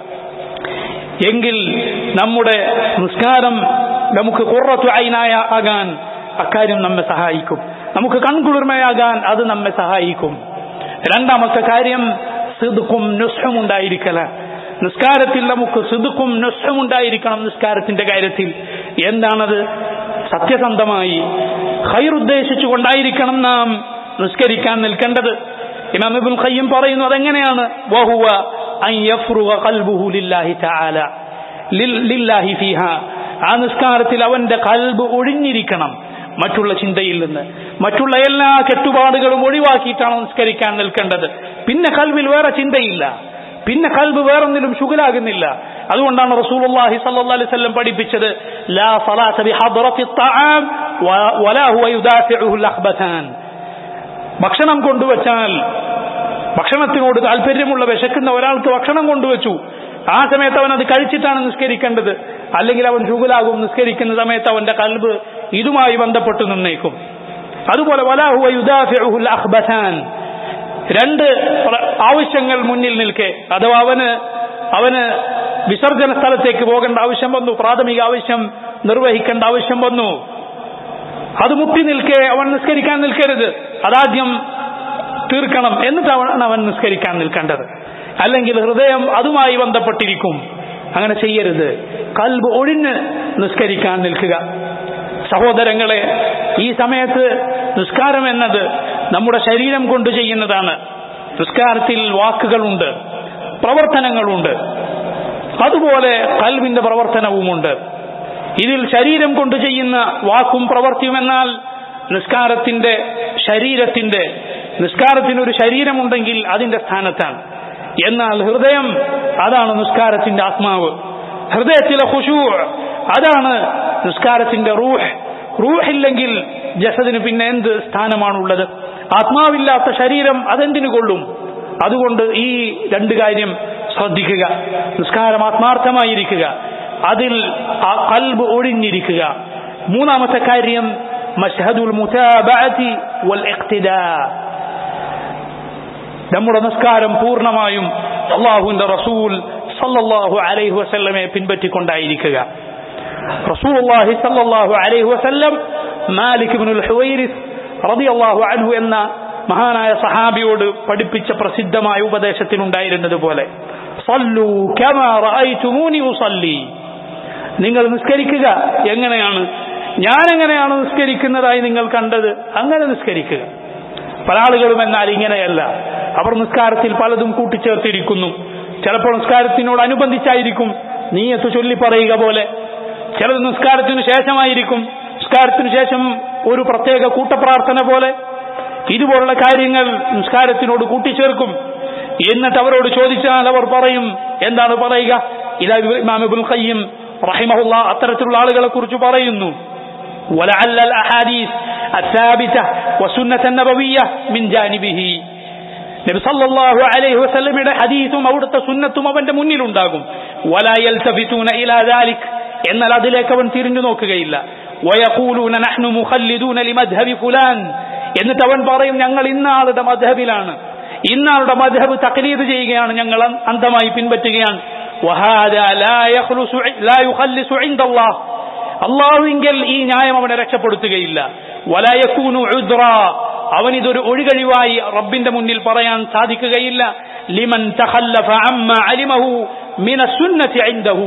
എങ്കിൽ നമ്മുടെ നിസ്കാരം നമുക്ക് കുറത്തു അയിനായ ആകാൻ അക്കാര്യം നമ്മെ സഹായിക്കും നമുക്ക് കൺകുളിർമയാകാൻ അത് നമ്മെ സഹായിക്കും രണ്ടാമത്തെ കാര്യം സിദുക്കും നുസ്ഹും ഉണ്ടായിരിക്കല നിസ്കാരത്തിൽ നമുക്ക് സിദുക്കും നുസ്ഹും ഉണ്ടായിരിക്കണം നിസ്കാരത്തിന്റെ കാര്യത്തിൽ എന്താണത് സത്യസന്ധമായി ഹൈറുദ്ദേശിച്ചു കൊണ്ടായിരിക്കണം നാം നിസ്കരിക്കാൻ നിൽക്കേണ്ടത് ഇമാം ഇബ്നുൽ ഖയ്യിം പറയുന്നു അതെങ്ങനെയാണ് വഹുവ അൻ യഫ്റുഗ ഖൽബുഹു ലില്ലാഹി തആല ലിൽ- ലില്ലാഹി ഫീഹ ആ നിസ്കാരത്തിൽ അവന്റെ കൽബ് ഒഴിഞ്ഞിരിക്കണം മറ്റുള്ള ചിന്തയിൽ നിന്ന് മറ്റുള്ള എല്ലാ കെട്ടുപാടുകളും ഒഴിവാക്കിയിട്ടാണ് നിസ്കരിക്കാൻ നിൽക്കേണ്ടത് പിന്നെ കൽവിൽ വേറെ ചിന്തയില്ല പിന്നെ കൽബ് വേറൊന്നിലും ശുഗലാകുന്നില്ല അതുകൊണ്ടാണ് റസൂലുള്ളാഹി സ്വല്ലല്ലാഹി അലൈഹി വസല്ലം പഠിപ്പിച്ചത് ലാ സലാത്ത ബിഹദ്റത്തി الطعام വലാ ഹുവ യുദാഫിഉഹു അൽഅഖ്ബതാൻ ഭക്ഷണം കൊണ്ടുവച്ചാൽ ഭക്ഷണത്തിനോട് താല്പര്യമുള്ള വിശക്കുന്ന ഒരാൾക്ക് ഭക്ഷണം കൊണ്ടുവച്ചു ആ സമയത്ത് അവൻ അത് കഴിച്ചിട്ടാണ് നിസ്കരിക്കേണ്ടത് അല്ലെങ്കിൽ അവൻ ചുകുലാകും നിസ്കരിക്കുന്ന സമയത്ത് അവന്റെ കൽബ് ഇതുമായി ബന്ധപ്പെട്ട് നിന്നേക്കും അതുപോലെ വലാഹുവ യുദാഫിഉൽ അഖ്ബസാൻ രണ്ട് പ്ര- ആവശ്യങ്ങൾ മുന്നിൽ നിൽക്കെ അഥവാ അവന് അവന് വിസർജന സ്ഥലത്തേക്ക് പോകേണ്ട ആവശ്യം വന്നു പ്രാഥമിക ആവശ്യം നിർവഹിക്കേണ്ട ആവശ്യം വന്നു അത് മുട്ടി നിൽക്കെ അവൻ നിസ്കരിക്കാൻ നിൽക്കരുത് അതാദ്യം തീർക്കണം എന്നിട്ടാണ് അവൻ നിസ്കരിക്കാൻ നിൽക്കേണ്ടത് അല്ലെങ്കിൽ ഹൃദയം അതുമായി ബന്ധപ്പെട്ടിരിക്കും അങ്ങനെ ചെയ്യരുത് കൽബ് ഒഴിഞ്ഞ് നിസ്കരിക്കാൻ നിൽക്കുക സഹോദരങ്ങളെ ഈ സമയത്ത് നിസ്കാരം എന്നത് നമ്മുടെ ശരീരം കൊണ്ട് ചെയ്യുന്നതാണ് നിസ്കാരത്തിൽ വാക്കുകളുണ്ട് പ്രവർത്തനങ്ങളുണ്ട് അതുപോലെ കൽവിന്റെ പ്രവർത്തനവുമുണ്ട് ഇതിൽ ശരീരം കൊണ്ട് ചെയ്യുന്ന വാക്കും പ്രവർത്തിയും എന്നാൽ നിസ്കാരത്തിന്റെ ശരീരത്തിന്റെ നിസ്കാരത്തിന് ഒരു ശരീരമുണ്ടെങ്കിൽ അതിന്റെ സ്ഥാനത്താണ് എന്നാൽ ഹൃദയം അതാണ് നിസ്കാരത്തിന്റെ ആത്മാവ് ഹൃദയത്തിലെ ഖുശൂ അതാണ് നിസ്കാരത്തിന്റെ റൂഹ് റൂഹില്ലെങ്കിൽ ജസദിന് പിന്നെ എന്ത് സ്ഥാനമാണുള്ളത് ആത്മാവില്ലാത്ത ശരീരം അതെന്തിനു കൊള്ളും അതുകൊണ്ട് ഈ രണ്ട് കാര്യം ശ്രദ്ധിക്കുക നിസ്കാരം ആത്മാർത്ഥമായിരിക്കുക അതിൽ ആ കൽബ് ഒഴിഞ്ഞിരിക്കുക മൂന്നാമത്തെ കാര്യം മഷ്ഹദുൽ മുതാബഅതി വൽ ഇഖ്തിദാ നമ്മുടെ നിസ്കാരം പൂർണ്ണമായും അള്ളാഹുവിന്റെ റസൂൽ സല്ലല്ലാഹു അലൈഹി വസല്ലമെ പിൻപറ്റിക്കൊണ്ടായിരിക്കുക റസൂലുള്ളാഹി സല്ലല്ലാഹു അലൈഹി വസല്ലം മാലിക് ഇബ്നുൽ ഹുവൈരിസ് റളിയല്ലാഹു അൻഹു എന്ന മഹാനായ സഹാബിയോട് പഠിപ്പിച്ച പ്രസിദ്ധമായ ഉപദേശത്തിനുണ്ടായിരുന്നത് പോലെ സല്ലു കമാ റഅയ്തുമൂനി ഉസല്ലി നിങ്ങൾ നിസ്കരിക്കുക എങ്ങനെയാണ് ഞാൻ എങ്ങനെയാണ് നിസ്കരിക്കുന്നതായി നിങ്ങൾ കണ്ടത് അങ്ങനെ നിസ്കരിക്കുക പല ആളുകളും എന്നാൽ ഇങ്ങനെയല്ല അവർ നിസ്കാരത്തിൽ പലതും കൂട്ടിച്ചേർത്തിരിക്കുന്നു ചിലപ്പോൾ നിസ്കാരത്തിനോട് അനുബന്ധിച്ചായിരിക്കും നീയത്ത് ചൊല്ലി പറയുക പോലെ ചിലത് നിസ്കാരത്തിനു ശേഷമായിരിക്കും നിസ്കാരത്തിനു ശേഷം ഒരു പ്രത്യേക കൂട്ടപ്രാർത്ഥന പോലെ ഇതുപോലുള്ള കാര്യങ്ങൾ നിസ്കാരത്തിനോട് കൂട്ടിച്ചേർക്കും എന്നിട്ട് അവരോട് ചോദിച്ചാൽ അവർ പറയും എന്താണ് പറയുക ഇതാ ഇമാം ഇബ്നുൽ ഖയ്യിം റഹിമഹുള്ള അത്തരത്തിലുള്ള ആളുകളെ കുറിച്ച് പറയുന്നു ولعل الأحاديث الثابتة والسنة النبوية من جانبه നബി സല്ലല്ലാഹു അലൈഹി വസല്ലമയുടെ ഹദീസും അവിടുത്തെ സുന്നത്തും അവന്റെ മുന്നിലുണ്ടാകും വലാ യൽതഫിതൂന ഇലാ ദാലിക് എന്നാൽ അതിലേക്ക് അവൻ തിരിഞ്ഞു നോക്കുകയില്ല വയഖൂലൂന നഹ്നു മുഖല്ലിദൂന ലിമദ്ഹബി ഫുലാൻ എന്നിട്ട് അവൻ പറയും ഞങ്ങൾ ഇന്നാളുടെ മദ്ഹബിലാണ് ഇന്നാളുടെ മദ്ഹബ് തഖലീദ് ചെയ്യുകയാണ് ഞങ്ങൾ അ- അന്ധമായി പിൻപറ്റുകയാണ് വഹാദാ ലാ യഖ്ലുസു ലാ യുഖല്ലിസു ഇൻദല്ലാഹ് അള്ളാഹുവിങ്കൽ ഈ ന്യായം അവനെ രക്ഷപ്പെടുത്തുകയില്ല വലയക്കൂനു ഉദ്ര അവൻ ഇതൊരു ഒഴികഴിവായി റബ്ബിന്റെ മുന്നിൽ പറയാൻ സാധിക്കുകയില്ല ലിമൻ തഖല്ലഫ അമ്മ അലിമഹു മിന സുന്നത്തി ഇൻദഹു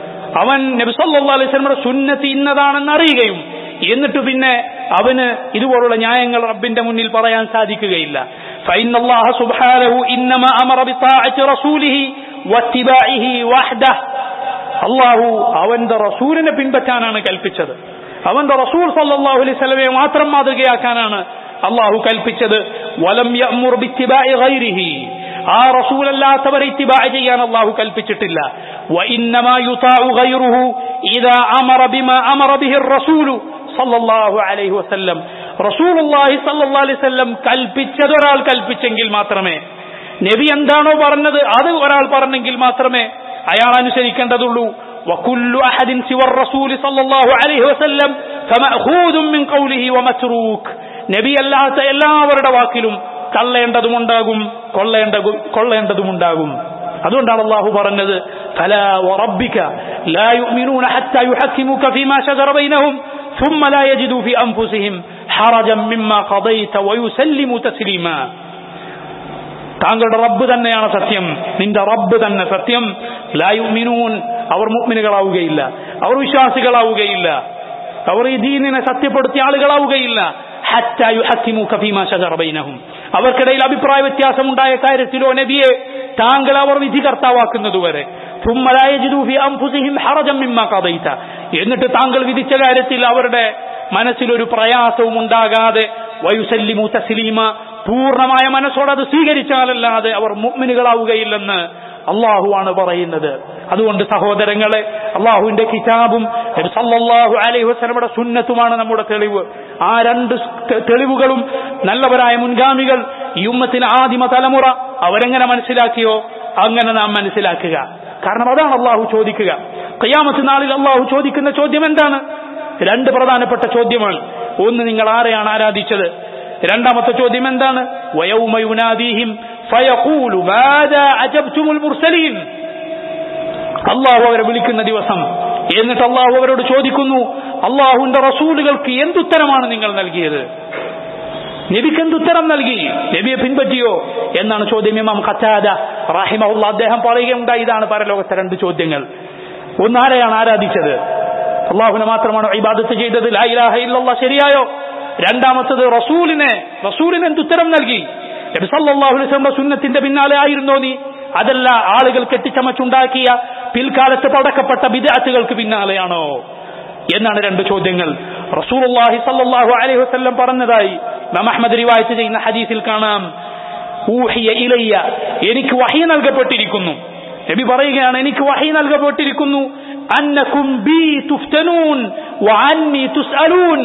അവൻ നബി സല്ലല്ലാഹു അലൈഹി വസല്ലമയുടെ സുന്നത്ത് ഇന്നതാണെന്ന് അറിയുകയും എന്നിട്ട് പിന്നെ അവന് ഇതുപോലുള്ള ന്യായങ്ങൾ റബ്ബിന്റെ മുന്നിൽ പറയാൻ സാധിക്കുകയില്ല فإن الله سبحانه إنما أمر بطاعة رسوله واتباعه وحده അള്ളാഹു അവന്റെ റസൂലിനെ പിൻപറ്റാനാണ് കൽപ്പിച്ചത് അവന്റെ റസൂൽ സല്ലല്ലാഹു അലൈഹി സ്വലമയെ മാത്രം മാതൃകയാക്കാനാണ് അള്ളാഹു കൽപ്പിച്ചത് വലം യഅ്മുർ ബിത്തിബാഇ ഗൈരിഹി ആ റസൂലല്ലാത്തവരെ ഇത്തിബാ ചെയ്യാൻ അള്ളാഹു കൽപ്പിച്ചിട്ടില്ല വഇന്നമാ യുതാഉ ഗൈറുഹു ഇദാ അമറ ബിമാ അമറ ബിഹി റസൂലു സല്ലല്ലാഹു അലൈഹി വസല്ലം റസൂലുള്ളാഹി സല്ലല്ലാഹു അലൈഹി വസല്ലം കൽപ്പിച്ചത് ഒരാൾ കൽപ്പിച്ചെങ്കിൽ മാത്രമേ നബി എന്താണോ പറഞ്ഞത് അത് ഒരാൾ പറഞ്ഞെങ്കിൽ മാത്രമേ അയാൾ അനുസരിക്കേണ്ടതുള്ളൂ وكل أحد سوى الرسول صلى الله عليه وسلم فمأخوذ من قوله ومتروك നബി അല്ലാത്ത എല്ലാവരുടെ വാക്കിലും തള്ളേണ്ടതുമുണ്ടാകും കൊള്ളേണ്ട കൊള്ളേണ്ടതുമുണ്ടാകും അതുകൊണ്ടാണ് അള്ളാഹു പറഞ്ഞത് فلا وربك لا يؤمنون حتى يحكموك فيما شجر بينهم ثم لا يجدوا في أنفسهم حرجا مما قضيت ويسلموا تسليما താങ്കളുടെ റബ്ബ് തന്നെയാണ് സത്യം നിന്റെ റബ്ബ് തന്നെ സത്യം ലായുമിനൂൻ അവർ മുഗ്മിനുകളാവുകയില്ല അവർ വിശ്വാസികളാവുകയില്ല അവർ ഈ ദീനിനെ സത്യപ്പെടുത്തിയ ആളുകളാവുകയില്ല ഹത്താ യുഹക്കിമൂക ഫീമാ ശജറ ബൈനഹും അവർക്കിടയിൽ അഭിപ്രായ വ്യത്യാസമുണ്ടായ കാര്യത്തിലോ നബിയെ താങ്കൾ അവർ വിധികർത്താവാക്കുന്നതുവരെ ثم لا يجدوا في أنفسهم حرجا مما قضيت എന്നിട്ട് താങ്കൾ വിധിച്ച കാര്യത്തിൽ അവരുടെ മനസ്സിലൊരു പ്രയാസവും ഉണ്ടാകാതെ വയുസല്ലിമു തസ്ലീമ പൂർണ്ണമായ മനസ്സോടെ അത് സ്വീകരിച്ചാലല്ലാതെ അവർ മുഗ്മിനുകളാവുകയില്ലെന്ന് അള്ളാഹുവാണ് പറയുന്നത് അതുകൊണ്ട് സഹോദരങ്ങളെ അള്ളാഹുവിന്റെ കിതാബും നബി സല്ലല്ലാഹു അലൈഹി വസല്ലമയുടെ സുന്നത്തുമാണ് നമ്മുടെ തെളിവ് ആ രണ്ട് തെ- തെളിവുകളും നല്ലവരായ മുൻഗാമികൾ ഈ ഉമ്മത്തിലെ ആദിമ തലമുറ അവരെങ്ങനെ മനസ്സിലാക്കിയോ അങ്ങനെ നാം മനസ്സിലാക്കുക കാരണം അതാണ് അള്ളാഹു ചോദിക്കുക ഖിയാമത്ത് നാളിൽ അള്ളാഹു ചോദിക്കുന്ന ചോദ്യം എന്താണ് രണ്ട് പ്രധാനപ്പെട്ട ചോദ്യമാണ് ഒന്ന് നിങ്ങൾ ആരെയാണ് ആരാധിച്ചത് രണ്ടാമത്തെ ചോദ്യം എന്താണ് വയൗമ യുനാദീഹിം ഫയഖൂലു മാദാ അജബ്തുമുൽ മുർസലീൻ അള്ളാഹു അവരെ വിളിക്കുന്ന ദിവസം എന്നിട്ട് അള്ളാഹു അവരോട് ചോദിക്കുന്നു അള്ളാഹുവിന്റെ റസൂലുകൾക്ക് എന്തുത്തരമാണ് നിങ്ങൾ നൽകിയത് നബിക്ക് എന്തുത്തരം നൽകി നബിയെ പിൻപറ്റിയോ എന്നാണ് ചോദ്യം ഇമാം ഖത്താദ റാഹിമഹുല്ല അദ്ദേഹം പറയുകയുണ്ടായി ഇതാണ് പരലോകത്തെ രണ്ട് ചോദ്യങ്ങൾ ഒന്നാരെയാണ് ആരാധിച്ചത് അള്ളാഹുവിനെ മാത്രമാണോ ഇബാദത്ത് ചെയ്തത് ലാ ഇലാഹ ഇല്ലല്ലാ ശരിയായോ രണ്ടാമത്തത് റസൂലിനെ റസൂലിന് എന്തുത്തരം നൽകി നബി സല്ലല്ലാഹു അലൈഹി വസല്ലം സുന്നത്തിന്റെ പിന്നാലെ ആയിരുന്നോ നീ അതല്ല ആളുകൾ കെട്ടിച്ചമച്ചുണ്ടാക്കിയ പിൽക്കാലത്ത് പടക്കപ്പെട്ട ബിദഅത്തുകൾക്ക് പിന്നാലെയാണോ എന്നാണ് രണ്ട് ചോദ്യങ്ങൾ റസൂലുള്ളാഹി സല്ലല്ലാഹു അലൈഹി വസല്ലം പറഞ്ഞതായി ഇമാം അഹ്മദ് റിവായത്ത് ചെയ്യുന്ന ഹദീസിൽ കാണാം ഊഹിയ ഇലയ്യ എനിക്ക് വഹി നൽകപ്പെട്ടിരിക്കുന്നു നബി പറയുകയാണ് എനിക്ക് വഹി നൽകപ്പെട്ടിരിക്കുന്നു അന്നകും ബി തുഫ്തനൂൻ വഅന്നി തുസ്അലൂൻ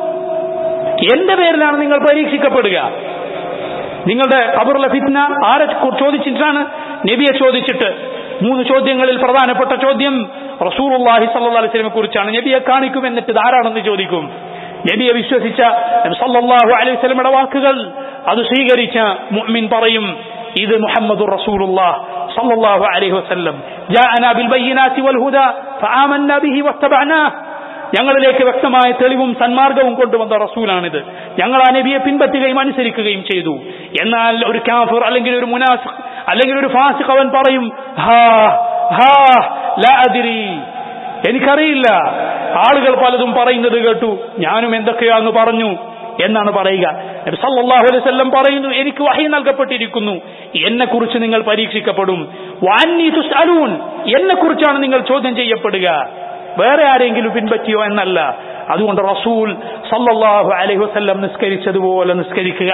എന്റെ പേരിലാണ് നിങ്ങൾ പരീക്ഷിക്കപ്പെടുക നിങ്ങളുടെ കബറിലെ ഫിത്ന ആരെ ചോദിച്ചിട്ടാണ് നബിയെ ചോദിച്ചിട്ട് മൂന്ന് ചോദ്യങ്ങളിൽ പ്രധാനപ്പെട്ട ചോദ്യം റസൂറുല്ലാഹി സല്ലല്ലാഹു അലൈഹി വസല്ലമയെ കുറിച്ചാണ് നബിയെ കാണിക്കും എന്നിട്ട് ഇതാരാണെന്ന് ചോദിക്കും നബിയെ വിശ്വസിച്ച സല്ലല്ലാഹു അലൈഹി വസല്ലമയുടെ വാക്കുകൾ അത് സ്വീകരിച്ച മുഅ്മിൻ പറയും ഇത് മുഹമ്മദുർ റസൂലുള്ളാഹ് സല്ലല്ലാഹു അലൈഹി വസല്ലം ജാഅനാ ബിൽ ബയ്യിനാതി വൽ ഹുദാ ഫആമന്നാ ബിഹി വത്തബഅനാഹ് ഞങ്ങളിലേക്ക് വ്യക്തമായ തെളിവും സന്മാർഗവും കൊണ്ടുവന്ന റസൂലാണിത് ഞങ്ങൾ ആ നബിയെ പിൻപറ്റുകയും അനുസരിക്കുകയും ചെയ്തു എന്നാൽ ഒരു കാഫിർ അല്ലെങ്കിൽ ഒരു മുനാഫിഖ് അല്ലെങ്കിൽ ഒരു ഫാസിഖ് അവൻ പറയും ഹാ ഹാ ലാ അദ്രി എനിക്കറിയില്ല ആളുകൾ പലതും പറയുന്നത് കേട്ടു ഞാനും എന്തൊക്കെയാന്ന് പറഞ്ഞു എന്നാണ് പറയുക നബി സല്ലല്ലാഹു അലൈഹി വസല്ലം പറയുന്നു എനിക്ക് വഹി നൽകപ്പെട്ടിരിക്കുന്നു എന്നെ കുറിച്ച് നിങ്ങൾ പരീക്ഷിക്കപ്പെടും വാന്നി തുസ്അലൂൻ എന്നെ കുറിച്ചാണ് നിങ്ങൾ ചോദ്യം ചെയ്യപ്പെടുക വേറെ ആരെങ്കിലും പിൻപറ്റിയോ എന്നല്ല അതുകൊണ്ട് റസൂൽ സല്ലല്ലാഹു അലൈഹി വസല്ലം നിസ്കരിച്ചതുപോലെ നിസ്കരിക്കുക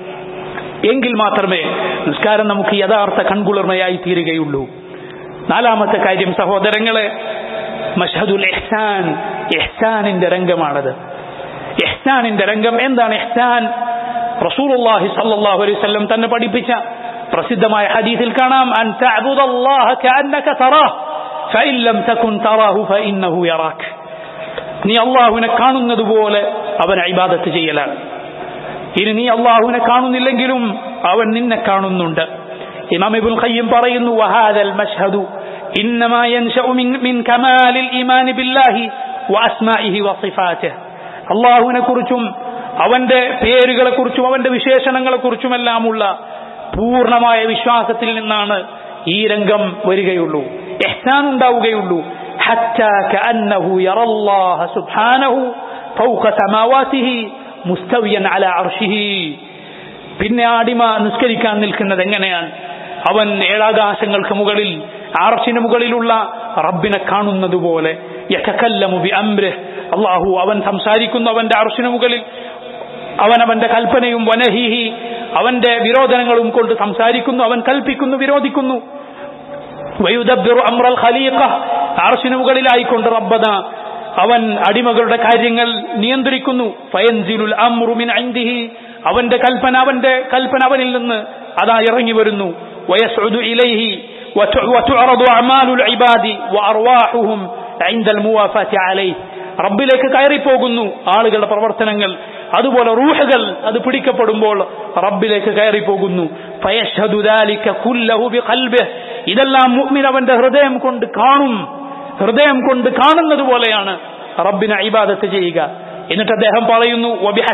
എങ്കിൽ മാത്രമേ നിസ്കാരം നമുക്ക് യഥാർത്ഥ കൺകുളിർമയായി തീരുകയുള്ളൂ നാലാമത്തെ കാര്യം സഹോദരങ്ങളെ മഷഹദുൽ എഹ്സാൻ എഹ്സാനിന്റെ രംഗമാണത് എഹ്സാനിന്റെ രംഗം എന്താണ് എഹ്സാൻ റസൂലുള്ളാഹി സല്ലല്ലാഹു അലൈഹി വസല്ലം തന്നെ പഠിപ്പിച്ച പ്രസിദ്ധമായ ഹദീസിൽ കാണാം അൻ തഅബുദല്ലാഹ കഅന്നക തറാഹ് ഫഇൻ ലം തകുൻ തറാഹു ഫഇന്നഹു യറാക് നീ അള്ളാഹുവിനെ കാണുന്നത് പോലെ അവൻ ഇബാദത്ത് ചെയ്യലാണ് ഇനി നീ അള്ളാഹുവിനെ കാണുന്നില്ലെങ്കിലും അവൻ നിന്നെ കാണുന്നുണ്ട് ഇമാം ഇബ്നുൽ ഖയ്യിം പറയുന്നു വഹാദൽ മഷ്ഹദു ഇന്നമാ യൻശഉ മിൻ മിൻ കമാലിൽ ഈമാൻ ബില്ലാഹി വഅസ്മാഇഹി വസിഫാതിഹി അള്ളാഹുവിനെ കുറിച്ചും അവന്റെ പേരുകളെ കുറിച്ചും അവന്റെ വിശേഷണങ്ങളെ കുറിച്ചുമെല്ലാമുള്ള പൂർണ്ണമായ വിശ്വാസത്തിൽ നിന്നാണ് ഈ രംഗം വരികയുള്ളൂ എഹ്സാൻ ഉണ്ടാവുകയുള്ളൂ حتى كأنه يرى الله سبحانه فوق سماواته مستويا على عرشه പിന്നെ അടിമ നിസ്കരിക്കാൻ നിൽക്കുന്നത് എങ്ങനെയാണ് അവൻ ഏഴാകാശങ്ങൾക്ക് മുകളിൽ ആർഷിന് മുകളിലുള്ള റബ്ബിനെ കാണുന്നത് പോലെ അള്ളാഹു അവൻ സംസാരിക്കുന്നു അവന്റെ അർഷിന് മുകളിൽ അവൻ അവന്റെ കൽപ്പനയും വനഹിഹി അവന്റെ വിരോധനങ്ങളും കൊണ്ട് സംസാരിക്കുന്നു അവൻ കൽപ്പിക്കുന്നു വിരോധിക്കുന്നു വയുദബ്ബിറു അമ്രൽ ഖലീഖ അർഷിന് മുകളിലായിക്കൊണ്ട് റബ്ബദ അവൻ അടിമകളുടെ കാര്യങ്ങൾ നിയന്ത്രിക്കുന്നു ഫയൻസിലുൽ അമ്രു മിൻ ഇൻദിഹി അവന്റെ കൽപ്പന അവന്റെ കൽപ്പന അവനിൽ നിന്ന് അതാ ഇറങ്ങി വരുന്നു വയസ്ഉദു ഇലൈഹി وتعرض أعمال العباد وأرواحهم عند الموافاة عليه റബ്ബിലേക്ക് കയറിപ്പോകുന്നു ആളുകളുടെ പ്രവർത്തനങ്ങൾ അതുപോലെ റൂഹുകൾ അത് പിടിക്കപ്പെടുമ്പോൾ റബ്ബിലേക്ക് കയറിപ്പോകുന്നു ഇതെല്ലാം മുഅ്മിൻ അവന്റെ ഹൃദയം കൊണ്ട് കാണും ഹൃദയം കൊണ്ട് കാണുന്നത് പോലെയാണ് റബ്ബിനെ ഇബാദത്ത് ചെയ്യുക എന്നിട്ട് അദ്ദേഹം പറയുന്നു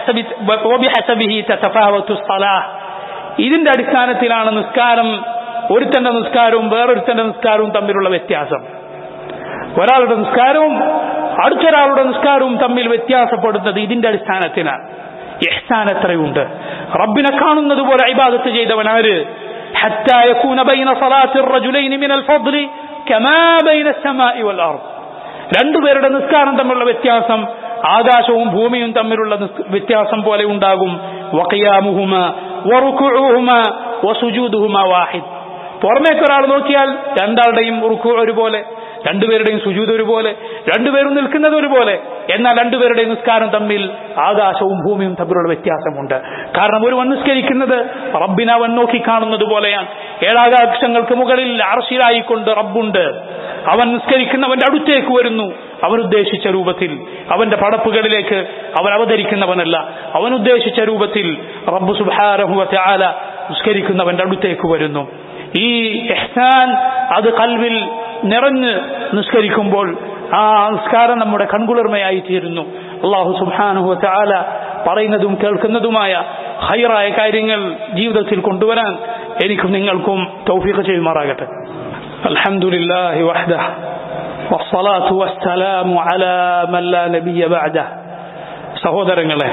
ഇതിന്റെ അടിസ്ഥാനത്തിലാണ് നിസ്കാരം ഒരുത്തന്റെ നിസ്കാരവും വേറൊരുത്തന്റെ നിസ്കാരവും തമ്മിലുള്ള വ്യത്യാസം ഒരാളുടെ നിസ്കാരവും അടുത്തൊരാളുടെ നിസ്കാരവും തമ്മിൽ വ്യത്യാസപ്പെടുന്നത് ഇതിന്റെ അടിസ്ഥാനത്തിലാണ് എഹ്സാൻ എത്രയുണ്ട് റബ്ബിനെ കാണുന്നത് പോലെ ഇബാദത്ത് ചെയ്തവൻ ആര് حتى يكون بين صلاة الرجلين من الفضل كما بين السماء والأرض രണ്ടുപേരുടെ നിസ്കാരം തമ്മിലുള്ള വ്യത്യാസം ആകാശവും ഭൂമിയും തമ്മിലുള്ള വ്യത്യാസം പോലെ ഉണ്ടാകും വഖിയാമുഹുമ വറുക്കുഉഹുമ വസുജൂദുഹുമ വാഹിദ് പുറമേക്ക് ഒരാൾ നോക്കിയാൽ രണ്ടാളുടെയും റുക്കു ഒരുപോലെ രണ്ടുപേരുടെയും സുജൂത് ഒരുപോലെ രണ്ടുപേരും നിൽക്കുന്നത് ഒരുപോലെ എന്നാൽ രണ്ടുപേരുടെയും നിസ്കാരം തമ്മിൽ ആകാശവും ഭൂമിയും തമ്മിലുള്ള വ്യത്യാസമുണ്ട് കാരണം ഒരുവൻ നിസ്കരിക്കുന്നത് റബ്ബിനെ അവൻ നോക്കിക്കാണുന്നത് പോലെയാണ് ഏഴാകാശങ്ങൾക്ക് മുകളിൽ അർഷിലായിക്കൊണ്ട് റബ്ബുണ്ട് അവൻ നിസ്കരിക്കുന്നവന്റെ അടുത്തേക്ക് വരുന്നു അവൻ ഉദ്ദേശിച്ച രൂപത്തിൽ അവന്റെ പടപ്പുകളിലേക്ക് അവൻ അവതരിക്കുന്നവനല്ല അവൻ ഉദ്ദേശിച്ച രൂപത്തിൽ റബ്ബു സുബാരഹുവത്തെ ആല നിസ്കരിക്കുന്നവന്റെ അടുത്തേക്ക് വരുന്നു ഈ എഹ്സാൻ അത് കൽവിൽ നിറഞ്ഞ് നിസ്കരിക്കുമ്പോൾ ആ നിസ്കാരം നമ്മുടെ കൺകുളിർമയായി തീരുന്നു അള്ളാഹു സുബാനുഹുവത്തെ ആല പറയുന്നതും കേൾക്കുന്നതുമായ ഹൈറായ കാര്യങ്ങൾ ജീവിതത്തിൽ കൊണ്ടുവരാൻ എനിക്കും നിങ്ങൾക്കും തൗഫീഖ് ചെയ്യുമാറാകട്ടെ അൽഹംദുലില്ലാഹി വഹ്ദഹ والصلاة والسلام على من لا نبي بعده സഹോദരങ്ങളെ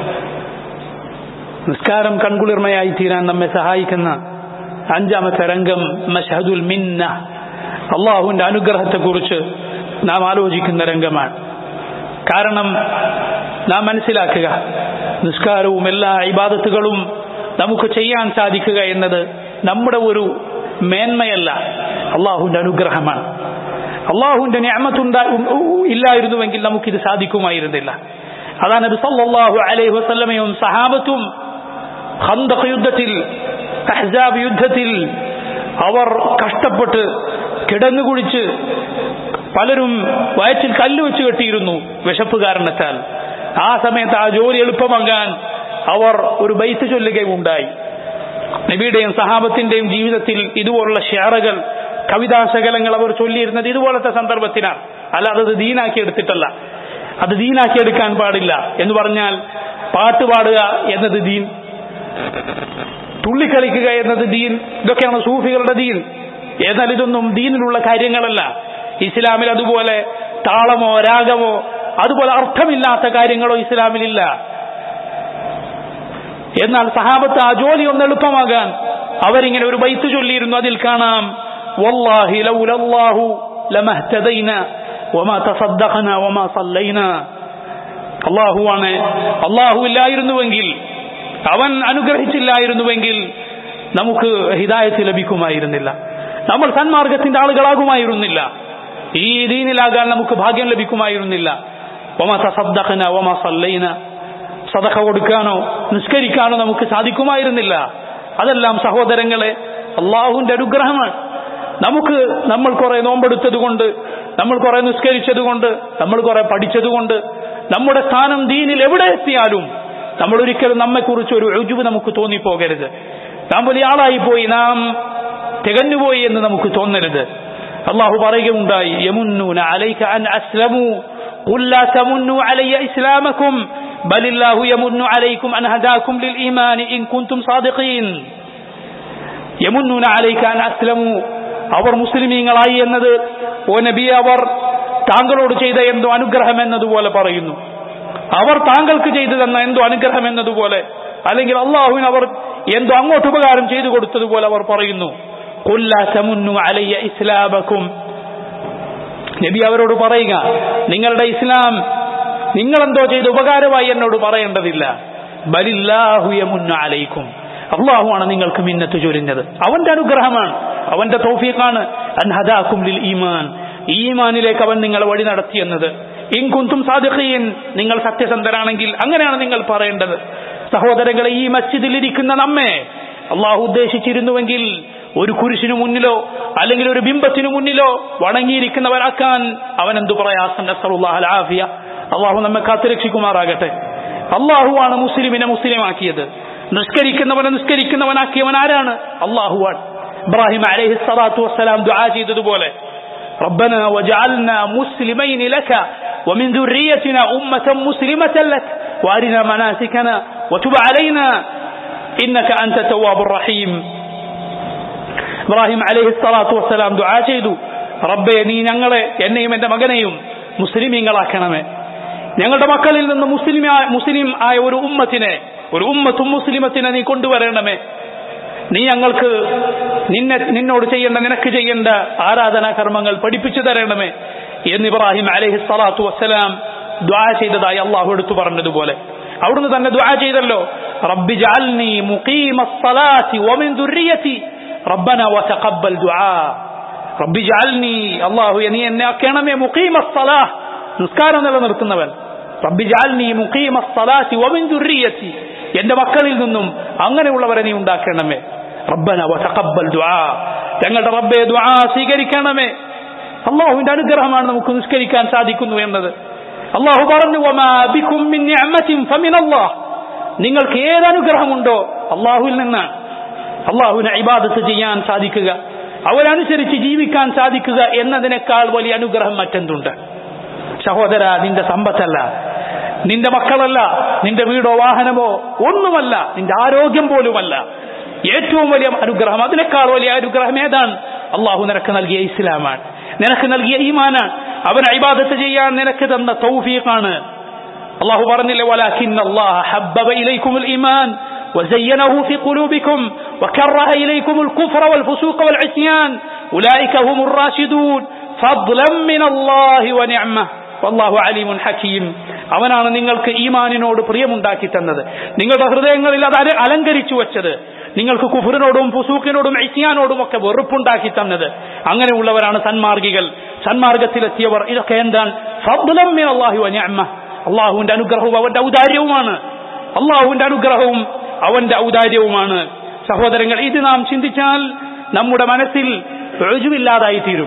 നിസ്കാരം കൺകുളിർമയായി തീരാൻ നമ്മെ സഹായിക്കുന്ന അഞ്ചാമത്തെ രംഗം മഷഹദുൽ മിന്ന അള്ളാഹുവിന്റെ അനുഗ്രഹത്തെക്കുറിച്ച് നാം ആലോചിക്കുന്ന രംഗമാണ് കാരണം നാം മനസ്സിലാക്കുക നിസ്കാരവും എല്ലാ ഇബാദത്തുകളും നമുക്ക് ചെയ്യാൻ സാധിക്കുക എന്നത് നമ്മുടെ ഒരു മേന്മയല്ല അള്ളാഹുവിന്റെ അനുഗ്രഹമാണ് അള്ളാഹുവിന്റെ ഞാമത്തുണ്ടാ ഇല്ലായിരുന്നുവെങ്കിൽ നമുക്കിത് സാധിക്കുമായിരുന്നില്ല അതാ നബി സല്ലല്ലാഹു അലൈഹി വസല്ലമയും സഹാബത്തും ഖന്തഖ് യുദ്ധത്തിൽ അഹ്സാബ് യുദ്ധത്തിൽ അവർ കഷ്ടപ്പെട്ട് കിടന്നുകുഴിച്ച് പലരും വയറ്റിൽ കല്ല് വെച്ച് കെട്ടിയിരുന്നു വിശപ്പ് കാരണത്താൽ ആ സമയത്ത് ആ ജോലി എളുപ്പമാകാൻ അവർ ഒരു ബൈത്ത് ചൊല്ലുകയുണ്ടായി നബിയുടെയും സഹാബത്തിന്റെയും ജീവിതത്തിൽ ഇതുപോലുള്ള ഷെയറുകൾ കവിതാശകലങ്ങൾ അവർ ചൊല്ലിയിരുന്നത് ഇതുപോലത്തെ സന്ദർഭത്തിനാണ് അല്ലാതെ അത് ദീനാക്കി എടുത്തിട്ടല്ല അത് ദീനാക്കി എടുക്കാൻ പാടില്ല എന്ന് പറഞ്ഞാൽ പാട്ട് പാടുക എന്നത് ദീൻ തുള്ളിക്കളിക്കുക എന്നത് ദീൻ ഇതൊക്കെയാണ് സൂഫികളുടെ ദീൻ എന്നാൽ ഇതൊന്നും ദീനിലുള്ള കാര്യങ്ങളല്ല ഇസ്ലാമിൽ അതുപോലെ താളമോ രാഗമോ അതുപോലെ അർത്ഥമില്ലാത്ത കാര്യങ്ങളോ ഇസ്ലാമിലില്ല എന്നാൽ സഹാബത്ത് ആ ജോലി ഒന്ന് എളുപ്പമാകാൻ അവരിങ്ങനെ ഒരു ബൈത്ത് ചൊല്ലിയിരുന്നു അതിൽ കാണാം വല്ലാഹി ലൗലല്ലാഹു ലമഹ്തദൈന വമാ തസദ്ദഖന വമാ സല്ലൈന അള്ളാഹുവാണ് അള്ളാഹു ഇല്ലായിരുന്നുവെങ്കിൽ അവൻ അനുഗ്രഹിച്ചില്ലായിരുന്നുവെങ്കിൽ നമുക്ക് ഹിദായത്ത് ലഭിക്കുമായിരുന്നില്ല നമ്മൾ സന്മാർഗത്തിന്റെ ആളുകളാകുമായിരുന്നില്ല ഈ ദീനിലാകാൻ നമുക്ക് ഭാഗ്യം ലഭിക്കുമായിരുന്നില്ല ഒമ തസദ്ദഖന ഒമ സല്ലൈന സദഖ കൊടുക്കാനോ നിസ്കരിക്കാനോ നമുക്ക് സാധിക്കുമായിരുന്നില്ല അതെല്ലാം സഹോദരങ്ങളെ അള്ളാഹുവിന്റെ അനുഗ്രഹമാണ് നമുക്ക് നമ്മൾ കുറെ നോമ്പെടുത്തത് കൊണ്ട് നമ്മൾ കുറെ നിസ്കരിച്ചത് കൊണ്ട് നമ്മൾ കുറെ പഠിച്ചത് കൊണ്ട് നമ്മുടെ സ്ഥാനം ദീനിൽ എവിടെ എത്തിയാലും നമ്മൾ ഒരിക്കലും നമ്മെക്കുറിച്ച് ഒരു രുജുവ് നമുക്ക് തോന്നിപ്പോകരുത് നാം വലിയ ആളായി പോയി നാം തികഞ്ഞുപോയി എന്ന് നമുക്ക് തോന്നരുത് അള്ളാഹു പറയുകയുണ്ടായി യമുന്നൂന അലൈക അൻ അസ്ലമു قل لا تمنوا علي إسلامكم بل الله يمن عليكم أن هداكم للإيمان إن كنتم صادقين يمنون عليك أن أسلموا അവർ മുസ്ലിമീങ്ങളായി എന്നത് ഓ നബി അവർ താങ്കളോട് ചെയ്ത എന്തോ അനുഗ്രഹം എന്നതുപോലെ പറയുന്നു അവർ താങ്കൾക്ക് ചെയ്തു തന്ന എന്തോ അനുഗ്രഹം എന്നതുപോലെ അല്ലെങ്കിൽ അള്ളാഹുവിന് അവർ എന്തോ അങ്ങോട്ട് ഉപകാരം ചെയ്തു കൊടുത്തതുപോലെ അവർ പറയുന്നു അലയ്യ ഇസ്ലാമക്കും നബി അവരോട് പറയുക നിങ്ങളുടെ ഇസ്ലാം നിങ്ങളെന്തോ ചെയ്ത് ഉപകാരമായി എന്നോട് പറയേണ്ടതില്ല ബലില്ലാഹുയമുന്നലൈക്കും അള്ളാഹുവാണ് നിങ്ങൾക്ക് മിന്നത്ത് ചൊരിഞ്ഞത് അവന്റെ അനുഗ്രഹമാണ് അവന്റെ തൗഫീഖാണ് അൻഹദാക്കും ലിൽ ഈമാൻ ഈമാനിലേക്ക് അവൻ നിങ്ങളെ വഴി നടത്തിയെന്നത് ഇൻകുന്തും സാദിഖീൻ നിങ്ങൾ സത്യസന്ധരാണെങ്കിൽ അങ്ങനെയാണ് നിങ്ങൾ പറയേണ്ടത് സഹോദരങ്ങളെ ഈ മസ്ജിദിൽ ഇരിക്കുന്ന നമ്മെ അള്ളാഹു ഉദ്ദേശിച്ചിരുന്നുവെങ്കിൽ ഒരു കുരിശിനു മുന്നിലോ അല്ലെങ്കിൽ ഒരു ബിംബത്തിനു മുന്നിലോ വണങ്ങിയിരിക്കുന്നവരാക്കാൻ അവൻ എന്തു പ്രയാസം ആഫിയ അള്ളാഹു നമ്മെ കാത്തുരക്ഷിക്കുമാറാകട്ടെ അള്ളാഹുവാണ് മുസ്ലിമിനെ മുസ്ലിമാക്കിയത് നിസ്കരിക്കുന്നവനെ നിസ്കരിക്കുന്നവനാക്കിയവൻ ആരാണ് അള്ളാഹുവാൻ ഇബ്രാഹിം അലൈഹി സ്വലാത്തു വസ്സലാം ദുആ ചെയ്തതുപോലെ ربنا وجعلنا مسلمين لك ومن ذريتنا أمة مسلمة لك وأرنا مناسكنا وتب علينا إنك أنت التواب الرحيم ഇബ്രാഹിം അലൈഹി സ്വലാത്തു വസ്സലാം ദുആ ചെയ്തു റബ്ബെ നീ ഞങ്ങളെ എന്നെയും എന്റെ മകനെയും മുസ്ലിമീങ്ങളാക്കണമേ ഞങ്ങളുടെ മക്കളിൽ നിന്ന് മുസ്ലിം മുസ്ലിം ആയ ഒരു ഉമ്മത്തിനെ ഒരു ഉമ്മത്തും മുസ്ലിമത്തിനെ നീ കൊണ്ടുവരണമേ നീ ഞങ്ങൾക്ക് നിന്നെ നിന്നോട് ചെയ്യേണ്ട നിനക്ക് ചെയ്യേണ്ട ആരാധനാ കർമ്മങ്ങൾ പഠിപ്പിച്ചു തരണമേ എന്ന് ഇബ്രാഹിം അലൈഹി സ്വലാത്തു വസ്സലാം ദ്വാ ചെയ്തതായി അള്ളാഹു എടുത്തു പറഞ്ഞതുപോലെ അവിടുന്ന് തന്നെ ദ്വാ ചെയ്തല്ലോ റബ്ബി ജഅൽനി മുഖീമസ്സലാത്തി വമിൻ ദുർരിയതി റബ്ബന വതഖബ്ബൽ ദുആ റബ്ബി ജഅൽനി അല്ലാഹു നീ എന്നെ ആക്കണമേ മുഖീമസ്സലാഹ് നിസ്കാരം നിലനിർത്തുന്നവൻ റബ്ബി ജഅൽനി മുഖീമസ്സലാത്തി വമിൻ ദുർരിയതി എന്റെ മക്കളിൽ നിന്നും അങ്ങനെയുള്ളവരെ നീ ഉണ്ടാക്കണമേ റബ്ബന വതഖബ്ബൽ ദുആ ഞങ്ങളുടെ റബ്ബെ ദുആ സ്വീകരിക്കണമേ അള്ളാഹുവിന്റെ അനുഗ്രഹമാണ് നമുക്ക് നിസ്കരിക്കാൻ സാധിക്കുന്നു എന്നത് അള്ളാഹു പറഞ്ഞു "വമാ ബികും മിൻ നിഅമത്തിൻ ഫമിനല്ലാഹ്." നിങ്ങൾക്ക് ഏത് അനുഗ്രഹമുണ്ടോ അള്ളാഹുവിൽ നിന്നാണ് അള്ളാഹുവിനെ ഇബാദത്ത് ചെയ്യാൻ സാധിക്കുക അവരനുസരിച്ച് ജീവിക്കാൻ സാധിക്കുക എന്നതിനേക്കാൾ വലിയ അനുഗ്രഹം മറ്റെന്തുണ്ട് സഹോദര നിന്റെ സമ്പത്തല്ല നിന്റെ മക്കളല്ല നിന്റെ വീടോ വാഹനമോ ഒന്നുമല്ല നിന്റെ ആരോഗ്യം പോലുമല്ല ഏറ്റവും വലിയ അനുഗ്രഹം അതിനേക്കാൾ വലിയ അനുഗ്രഹം ഏതാണ് അള്ളാഹു നിനക്ക് നൽകിയ ഇസ്ലാമാണ് നിനക്ക് നൽകിയ ഈമാനാണ് അവൻ ഇബാദത്ത് ചെയ്യാൻ നിനക്ക് തന്ന തൗഫീഖാണ് الله برني ولكن الله حبب إليكم الإيمان وزينه في قلوبكم وكره إليكم الكفر والفسوق والعصيان أولئك هم الراشدون فضلا من الله ونعمة والله عليم حكيم അവനാണ് നിങ്ങൾക്ക് ഈമാനിനോട് പ്രിയമുണ്ടാക്കി തന്നത് നിങ്ങളുടെ ഹൃദയങ്ങളിൽ അത് അല- അലങ്കരിച്ചു വെച്ചത് നിങ്ങൾക്ക് കുഫറിനോടും ഫുസൂക്കിനോടും ഐസിയാനോടും ഒക്കെ വെറുപ്പുണ്ടാക്കി തന്നത് അങ്ങനെയുള്ളവരാണ് സന്മാർഗികൾ സന്മാർഗത്തിലെത്തിയവർ ഇതൊക്കെ എന്താണ് ഫദ്ലം മിൻ അല്ലാഹി വ നിഅമ അള്ളാഹുവിന്റെ അനുഗ്രഹവും അവന്റെ ഔദാര്യവുമാണ് അള്ളാഹുവിന്റെ അനുഗ്രഹവും അവന്റെ ഔദാര്യവുമാണ് സഹോദരങ്ങൾ ഇത് നാം ചിന്തിച്ചാൽ നമ്മുടെ മനസ്സിൽ രുജുവില്ലാതായി തീരും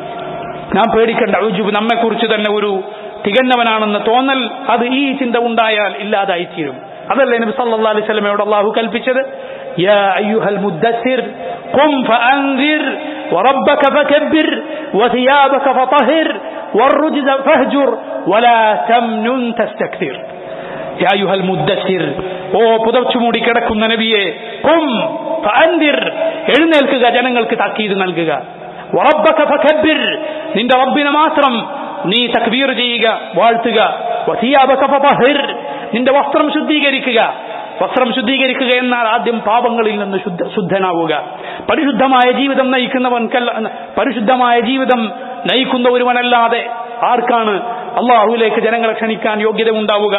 നാം പേടിക്കേണ്ട രുജുവ് നമ്മെക്കുറിച്ച് തന്നെ ഒരു തികഞ്ഞവനാണെന്ന് തോന്നൽ അത് ഈ ചിന്ത ഉണ്ടായാൽ ഇല്ലാതായി തീരും അതല്ലേ നബി സല്ലല്ലാഹു അലൈഹി വസല്ലമയോട് അള്ളാഹു കൽപ്പിച്ചത് യാ അയ്യുഹൽ മുദ്ദസ്സിർ ഖും ഫഅൻസിർ وربك فكبر وثيابك فطهر والرجز فاهجر ولا تمنن تستكثر يا أيها المدثر ഓ പുതച്ചു മൂടി കിടക്കുന്ന നബിയെ കും ഫഅൻദിർ എഴുന്നേൽക്കുക ജനങ്ങൾക്ക് താക്കീത് നൽകുക വറബ്ബക ഫകബ്ബിർ നിന്റെ റബ്ബിനെ മാത്രം നീ തക്ബീർ ചെയ്യുക വാഴ്ത്തുക വസിയാബക ഫതഹിർ നിന്റെ വസ്ത്രം ശുദ്ധീകരിക്കുക വസ്ത്രം ശുദ്ധീകരിക്കുക എന്നാൽ ആദ്യം പാപങ്ങളിൽ നിന്ന് ശുദ്ധ ശുദ്ധനാവുക പരിശുദ്ധമായ ജീവിതം നയിക്കുന്നവൻക്കല്ല പരിശുദ്ധമായ ജീവിതം നയിക്കുന്ന ഒരുവനല്ലാതെ ആർക്കാണ് അള്ളാഹുവിലേക്ക് ജനങ്ങളെ ക്ഷണിക്കാൻ യോഗ്യത ഉണ്ടാവുക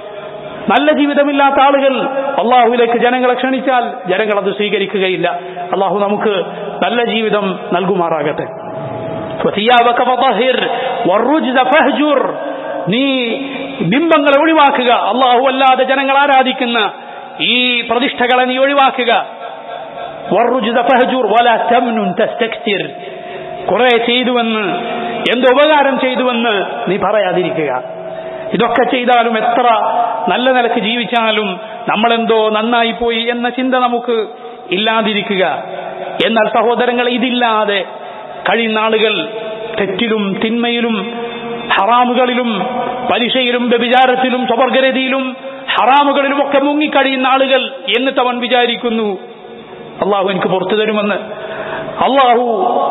നല്ല ജീവിതമില്ലാത്ത ആളുകൾ അള്ളാഹുവിലേക്ക് ജനങ്ങളെ ക്ഷണിച്ചാൽ ജനങ്ങൾ അത് സ്വീകരിക്കുകയില്ല അള്ളാഹു നമുക്ക് നല്ല ജീവിതം നൽകുമാറാകട്ടെ وثيابك فطهر والرجز فاهجر നീ ബിംബങ്ങളെ ഒഴിവാക്കുക അള്ളാഹു അല്ലാതെ ജനങ്ങൾ ആരാധിക്കുന്ന ഈ പ്രതിഷ്ഠകളെ നീ ഒഴിവാക്കുക والرجز فاهجر ولا تمنن تستكثر കുറെ ചെയ്തുവെന്ന് എന്ത് ഉപകാരം ചെയ്തുവെന്ന് നീ പറയാതിരിക്കുക ഇതൊക്കെ ചെയ്താലും എത്ര നല്ല നിലക്ക് ജീവിച്ചാലും നമ്മളെന്തോ നന്നായി പോയി എന്ന ചിന്ത നമുക്ക് ഇല്ലാതിരിക്കുക എന്നാൽ സഹോദരങ്ങൾ ഇതില്ലാതെ കഴിയുന്ന ആളുകൾ തെറ്റിലും തിന്മയിലും ഹറാമുകളിലും പലിശയിലും വ്യഭിചാരത്തിലും സ്വവർഗരതിയിലും ഹറാമുകളിലും ഒക്കെ മുങ്ങിക്കഴിയുന്ന ആളുകൾ എന്നിട്ട് അവൻ വിചാരിക്കുന്നു അള്ളാഹു എനിക്ക് പുറത്തു തരുമെന്ന് അള്ളാഹു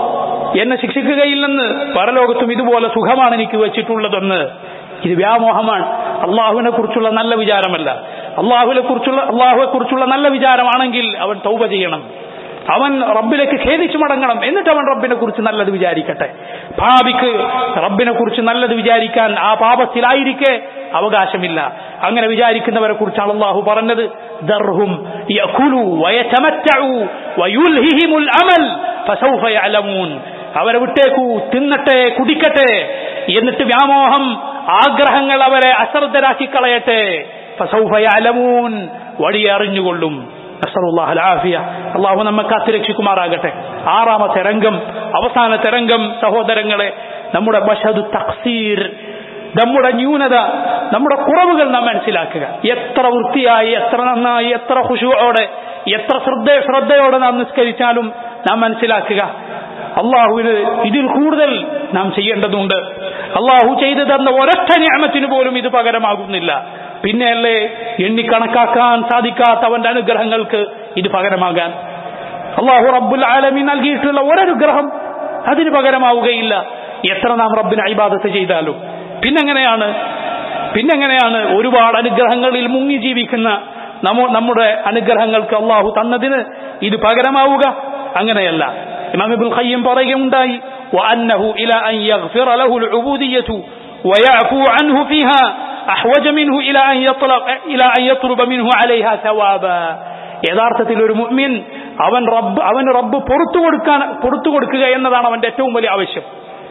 എന്നെ ശിക്ഷിക്കുകയില്ലെന്ന് പരലോകത്തും ഇതുപോലെ സുഖമാണ് എനിക്ക് വെച്ചിട്ടുള്ളതെന്ന് ഇത് വ്യാമോഹമാണ് അള്ളാഹുവിനെ കുറിച്ചുള്ള നല്ല വിചാരമല്ല അള്ളാഹുവിനെ കുറിച്ചുള്ള അള്ളാഹുവെ കുറിച്ചുള്ള നല്ല വിചാരമാണെങ്കിൽ അവൻ തൗബ ചെയ്യണം അവൻ റബ്ബിലേക്ക് ഖേദിച്ചു മടങ്ങണം എന്നിട്ട് അവൻ റബ്ബിനെ കുറിച്ച് നല്ലത് വിചാരിക്കട്ടെ ഭാവിക്ക് റബ്ബിനെ കുറിച്ച് നല്ലത് വിചാരിക്കാൻ ആ പാപത്തിലായിരിക്കെ അവകാശമില്ല അങ്ങനെ വിചാരിക്കുന്നവരെ കുറിച്ചാണ് അള്ളാഹു പറഞ്ഞത് ദർഹും യഖുലു വയതമത്തഉ വയുൽഹിഹിമുൽ അമൽ ഫസൗഫ യഅലമൂൻ അവരെ വിട്ടേക്കൂ തിന്നട്ടെ കുടിക്കട്ടെ എന്നിട്ട് വ്യാമോഹം ആഗ്രഹങ്ങൾ അവരെ അശ്രദ്ധരാക്കി കളയട്ടെ ഫസൗഫ യഅലമൂൻ വഴി അറിഞ്ഞുകൊള്ളും നസ്അലുല്ലാഹ് അൽആഫിയ അള്ളാഹു നമ്മെ കാത്തുരക്ഷിക്കുമാറാകട്ടെ ആറാമത്തെ രംഗം അവസാനത്തെ രംഗം സഹോദരങ്ങളെ നമ്മുടെ ബഷദു തക്സീർ നമ്മുടെ ന്യൂനത നമ്മുടെ കുറവുകൾ നാം മനസ്സിലാക്കുക എത്ര വൃത്തിയായി എത്ര നന്നായി എത്ര ഖുശൂഓടെ എത്ര ശ്രദ്ധ ശ്രദ്ധയോടെ നാം നിസ്കരിച്ചാലും നാം മനസ്സിലാക്കുക അള്ളാഹുവിന് ഇതിൽ കൂടുതൽ നാം ചെയ്യേണ്ടതുണ്ട് അള്ളാഹു ചെയ്തു തന്ന ഒരൊറ്റ ഞാമത്തിന് പോലും ഇത് പകരമാകുന്നില്ല പിന്നെയല്ലേ എണ്ണിക്കണക്കാക്കാൻ സാധിക്കാത്ത അവന്റെ അനുഗ്രഹങ്ങൾക്ക് ഇത് പകരമാകാൻ അള്ളാഹു റബ്ബുൽ ആലമി നൽകിയിട്ടുള്ള ഒരനുഗ്രഹം അതിന് പകരമാവുകയില്ല എത്ര നാം റബ്ബിന് അയിബാദത്ത് ചെയ്താലും പിന്നെങ്ങനെയാണ് പിന്നെങ്ങനെയാണ് ഒരുപാട് അനുഗ്രഹങ്ങളിൽ മുങ്ങി ജീവിക്കുന്ന നമ്മ നമ്മുടെ അനുഗ്രഹങ്ങൾക്ക് അള്ളാഹു തന്നതിന് ഇത് പകരമാവുക അങ്ങനെയല്ല ഇമാം ഇബ്നുൽ ഖയ്യിം പറയുകയുണ്ടായി وأنه إلى أن يغفر له العبودية ويعفو عنه فيها أحوج منه إلى أن يطلب إلى أن يطلب منه عليها ثوابا യഥാർത്ഥത്തിൽ ഒരു മുഅ്മിൻ അവൻ റബ്ബ് അവന് റബ്ബ് പുറത്തു കൊടുക്കാൻ പുറത്തു കൊടുക്കുക എന്നതാണ് അവന്റെ ഏറ്റവും വലിയ ആവശ്യം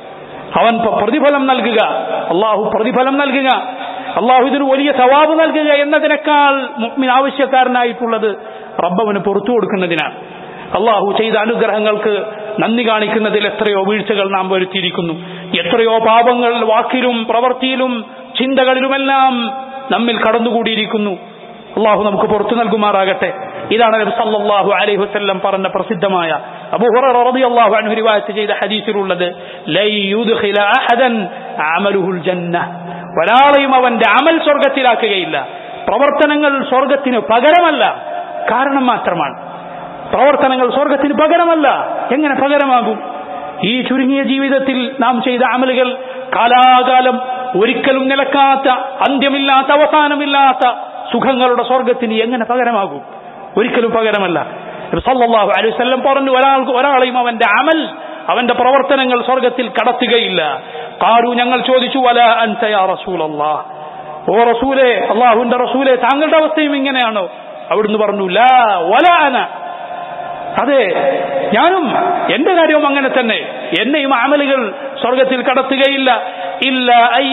അവൻ പ- പ്രതിഫലം നൽകുക അള്ളാഹു പ്രതിഫലം നൽകുക അള്ളാഹു ഇതിന് വലിയ സവാബ് നൽകുക എന്നതിനേക്കാൾ മുഅ്മിൻ ആവശ്യക്കാരനായിട്ടുള്ളത് റബ്ബ് അവന് പുറത്തു കൊടുക്കുന്നതിനാണ് അള്ളാഹു ചെയ്ത അനുഗ്രഹങ്ങൾക്ക് നന്ദി കാണിക്കുന്നതിൽ എത്രയോ വീഴ്ചകൾ നാം വരുത്തിയിരിക്കുന്നു എത്രയോ പാപങ്ങൾ വാക്കിലും പ്രവൃത്തിയിലും ചിന്തകളിലുമെല്ലാം നമ്മിൽ കടന്നുകൂടിയിരിക്കുന്നു അള്ളാഹു നമുക്ക് പുറത്തു നൽകുമാറാകട്ടെ ഇതാണ് നബി സല്ലല്ലാഹു അലൈഹി വസല്ലം പറഞ്ഞ പ്രസിദ്ധമായ അബൂ ഹുറൈറ റളിയല്ലാഹു അൻഹു റിവായത്ത് ചെയ്ത ഹദീസിലുള്ളത് ലൈ യുദ്ഖില അഹദൻ അമലുഹുൽ ജന്ന ഒരാളെയും അവന്റെ അമൽ സ്വർഗത്തിലാക്കുകയില്ല പ്രവർത്തനങ്ങൾ സ്വർഗത്തിന് പകരമല്ല കാരണം മാത്രമാണ് പ്രവർത്തനങ്ങൾ സ്വർഗത്തിന് പകരമല്ല എങ്ങനെ പകരമാകും ഈ ചുരുങ്ങിയ ജീവിതത്തിൽ നാം ചെയ്ത അമലുകൾ കാലാകാലം ഒരിക്കലും നിലക്കാത്ത അന്ത്യമില്ലാത്ത അവസാനമില്ലാത്ത സുഖങ്ങളുടെ സ്വർഗത്തിന് എങ്ങനെ പകരമാകും ഒരിക്കലും പകരമല്ല സല്ലല്ലാഹു അലൈഹി വസല്ലം പറഞ്ഞു ഒരാൾക്ക് ഒരാളെയും അവന്റെ അമൽ അവന്റെ പ്രവർത്തനങ്ങൾ സ്വർഗത്തിൽ കടത്തുകയില്ല കാരു ഞങ്ങൾ ചോദിച്ചു വല അൻത യാ റസൂലല്ലാഹ് ഓ റസൂലെ അള്ളാഹുവിന്റെ റസൂലെ താങ്കളുടെ അവസ്ഥയും ഇങ്ങനെയാണോ അവിടുന്ന് പറഞ്ഞു ലാ വല അന അതെ ഞാനും എന്റെ കാര്യവും അങ്ങനെ തന്നെ എന്നെയും അമലുകൾ സ്വർഗത്തിൽ കടത്തുകയില്ല ഇല്ല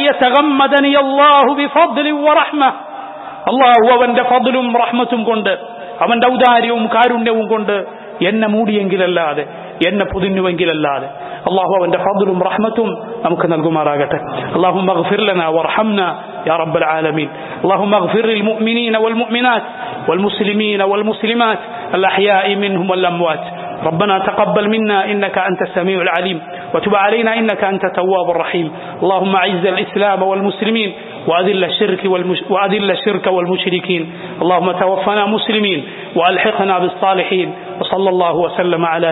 അള്ളാഹു അവന്റെ ഫضലും റഹ്മത്തും കൊണ്ട് അവന്റെ ഔദാര്യവും കാരുണ്യവും കൊണ്ട് എന്നെ മൂടിയെങ്കിലല്ലാതെ എന്നെ പൊതിഞ്ഞുവെങ്കിലല്ലാതെ അള്ളാഹു അവന്റെ ഫضലും റഹ്മത്തും നമുക്ക് നൽകുമാറാകട്ടെ അള്ളാഹു مغفر لنا وارحمنا يا رب العالمين اللهم اغفر للمؤمنين والمؤمنات والمسلمين والمسلمات الأحياء منهم والأموات ربنا تقبل منا إنك أنت السميع العليم وتب علينا إنك أنت التواب الرحيم اللهم أعز الإسلام والمسلمين وأذل الشرك والمش... وأذل الشرك والمشركين اللهم توفنا مسلمين وألحقنا بالصالحين وصلى الله وسلم على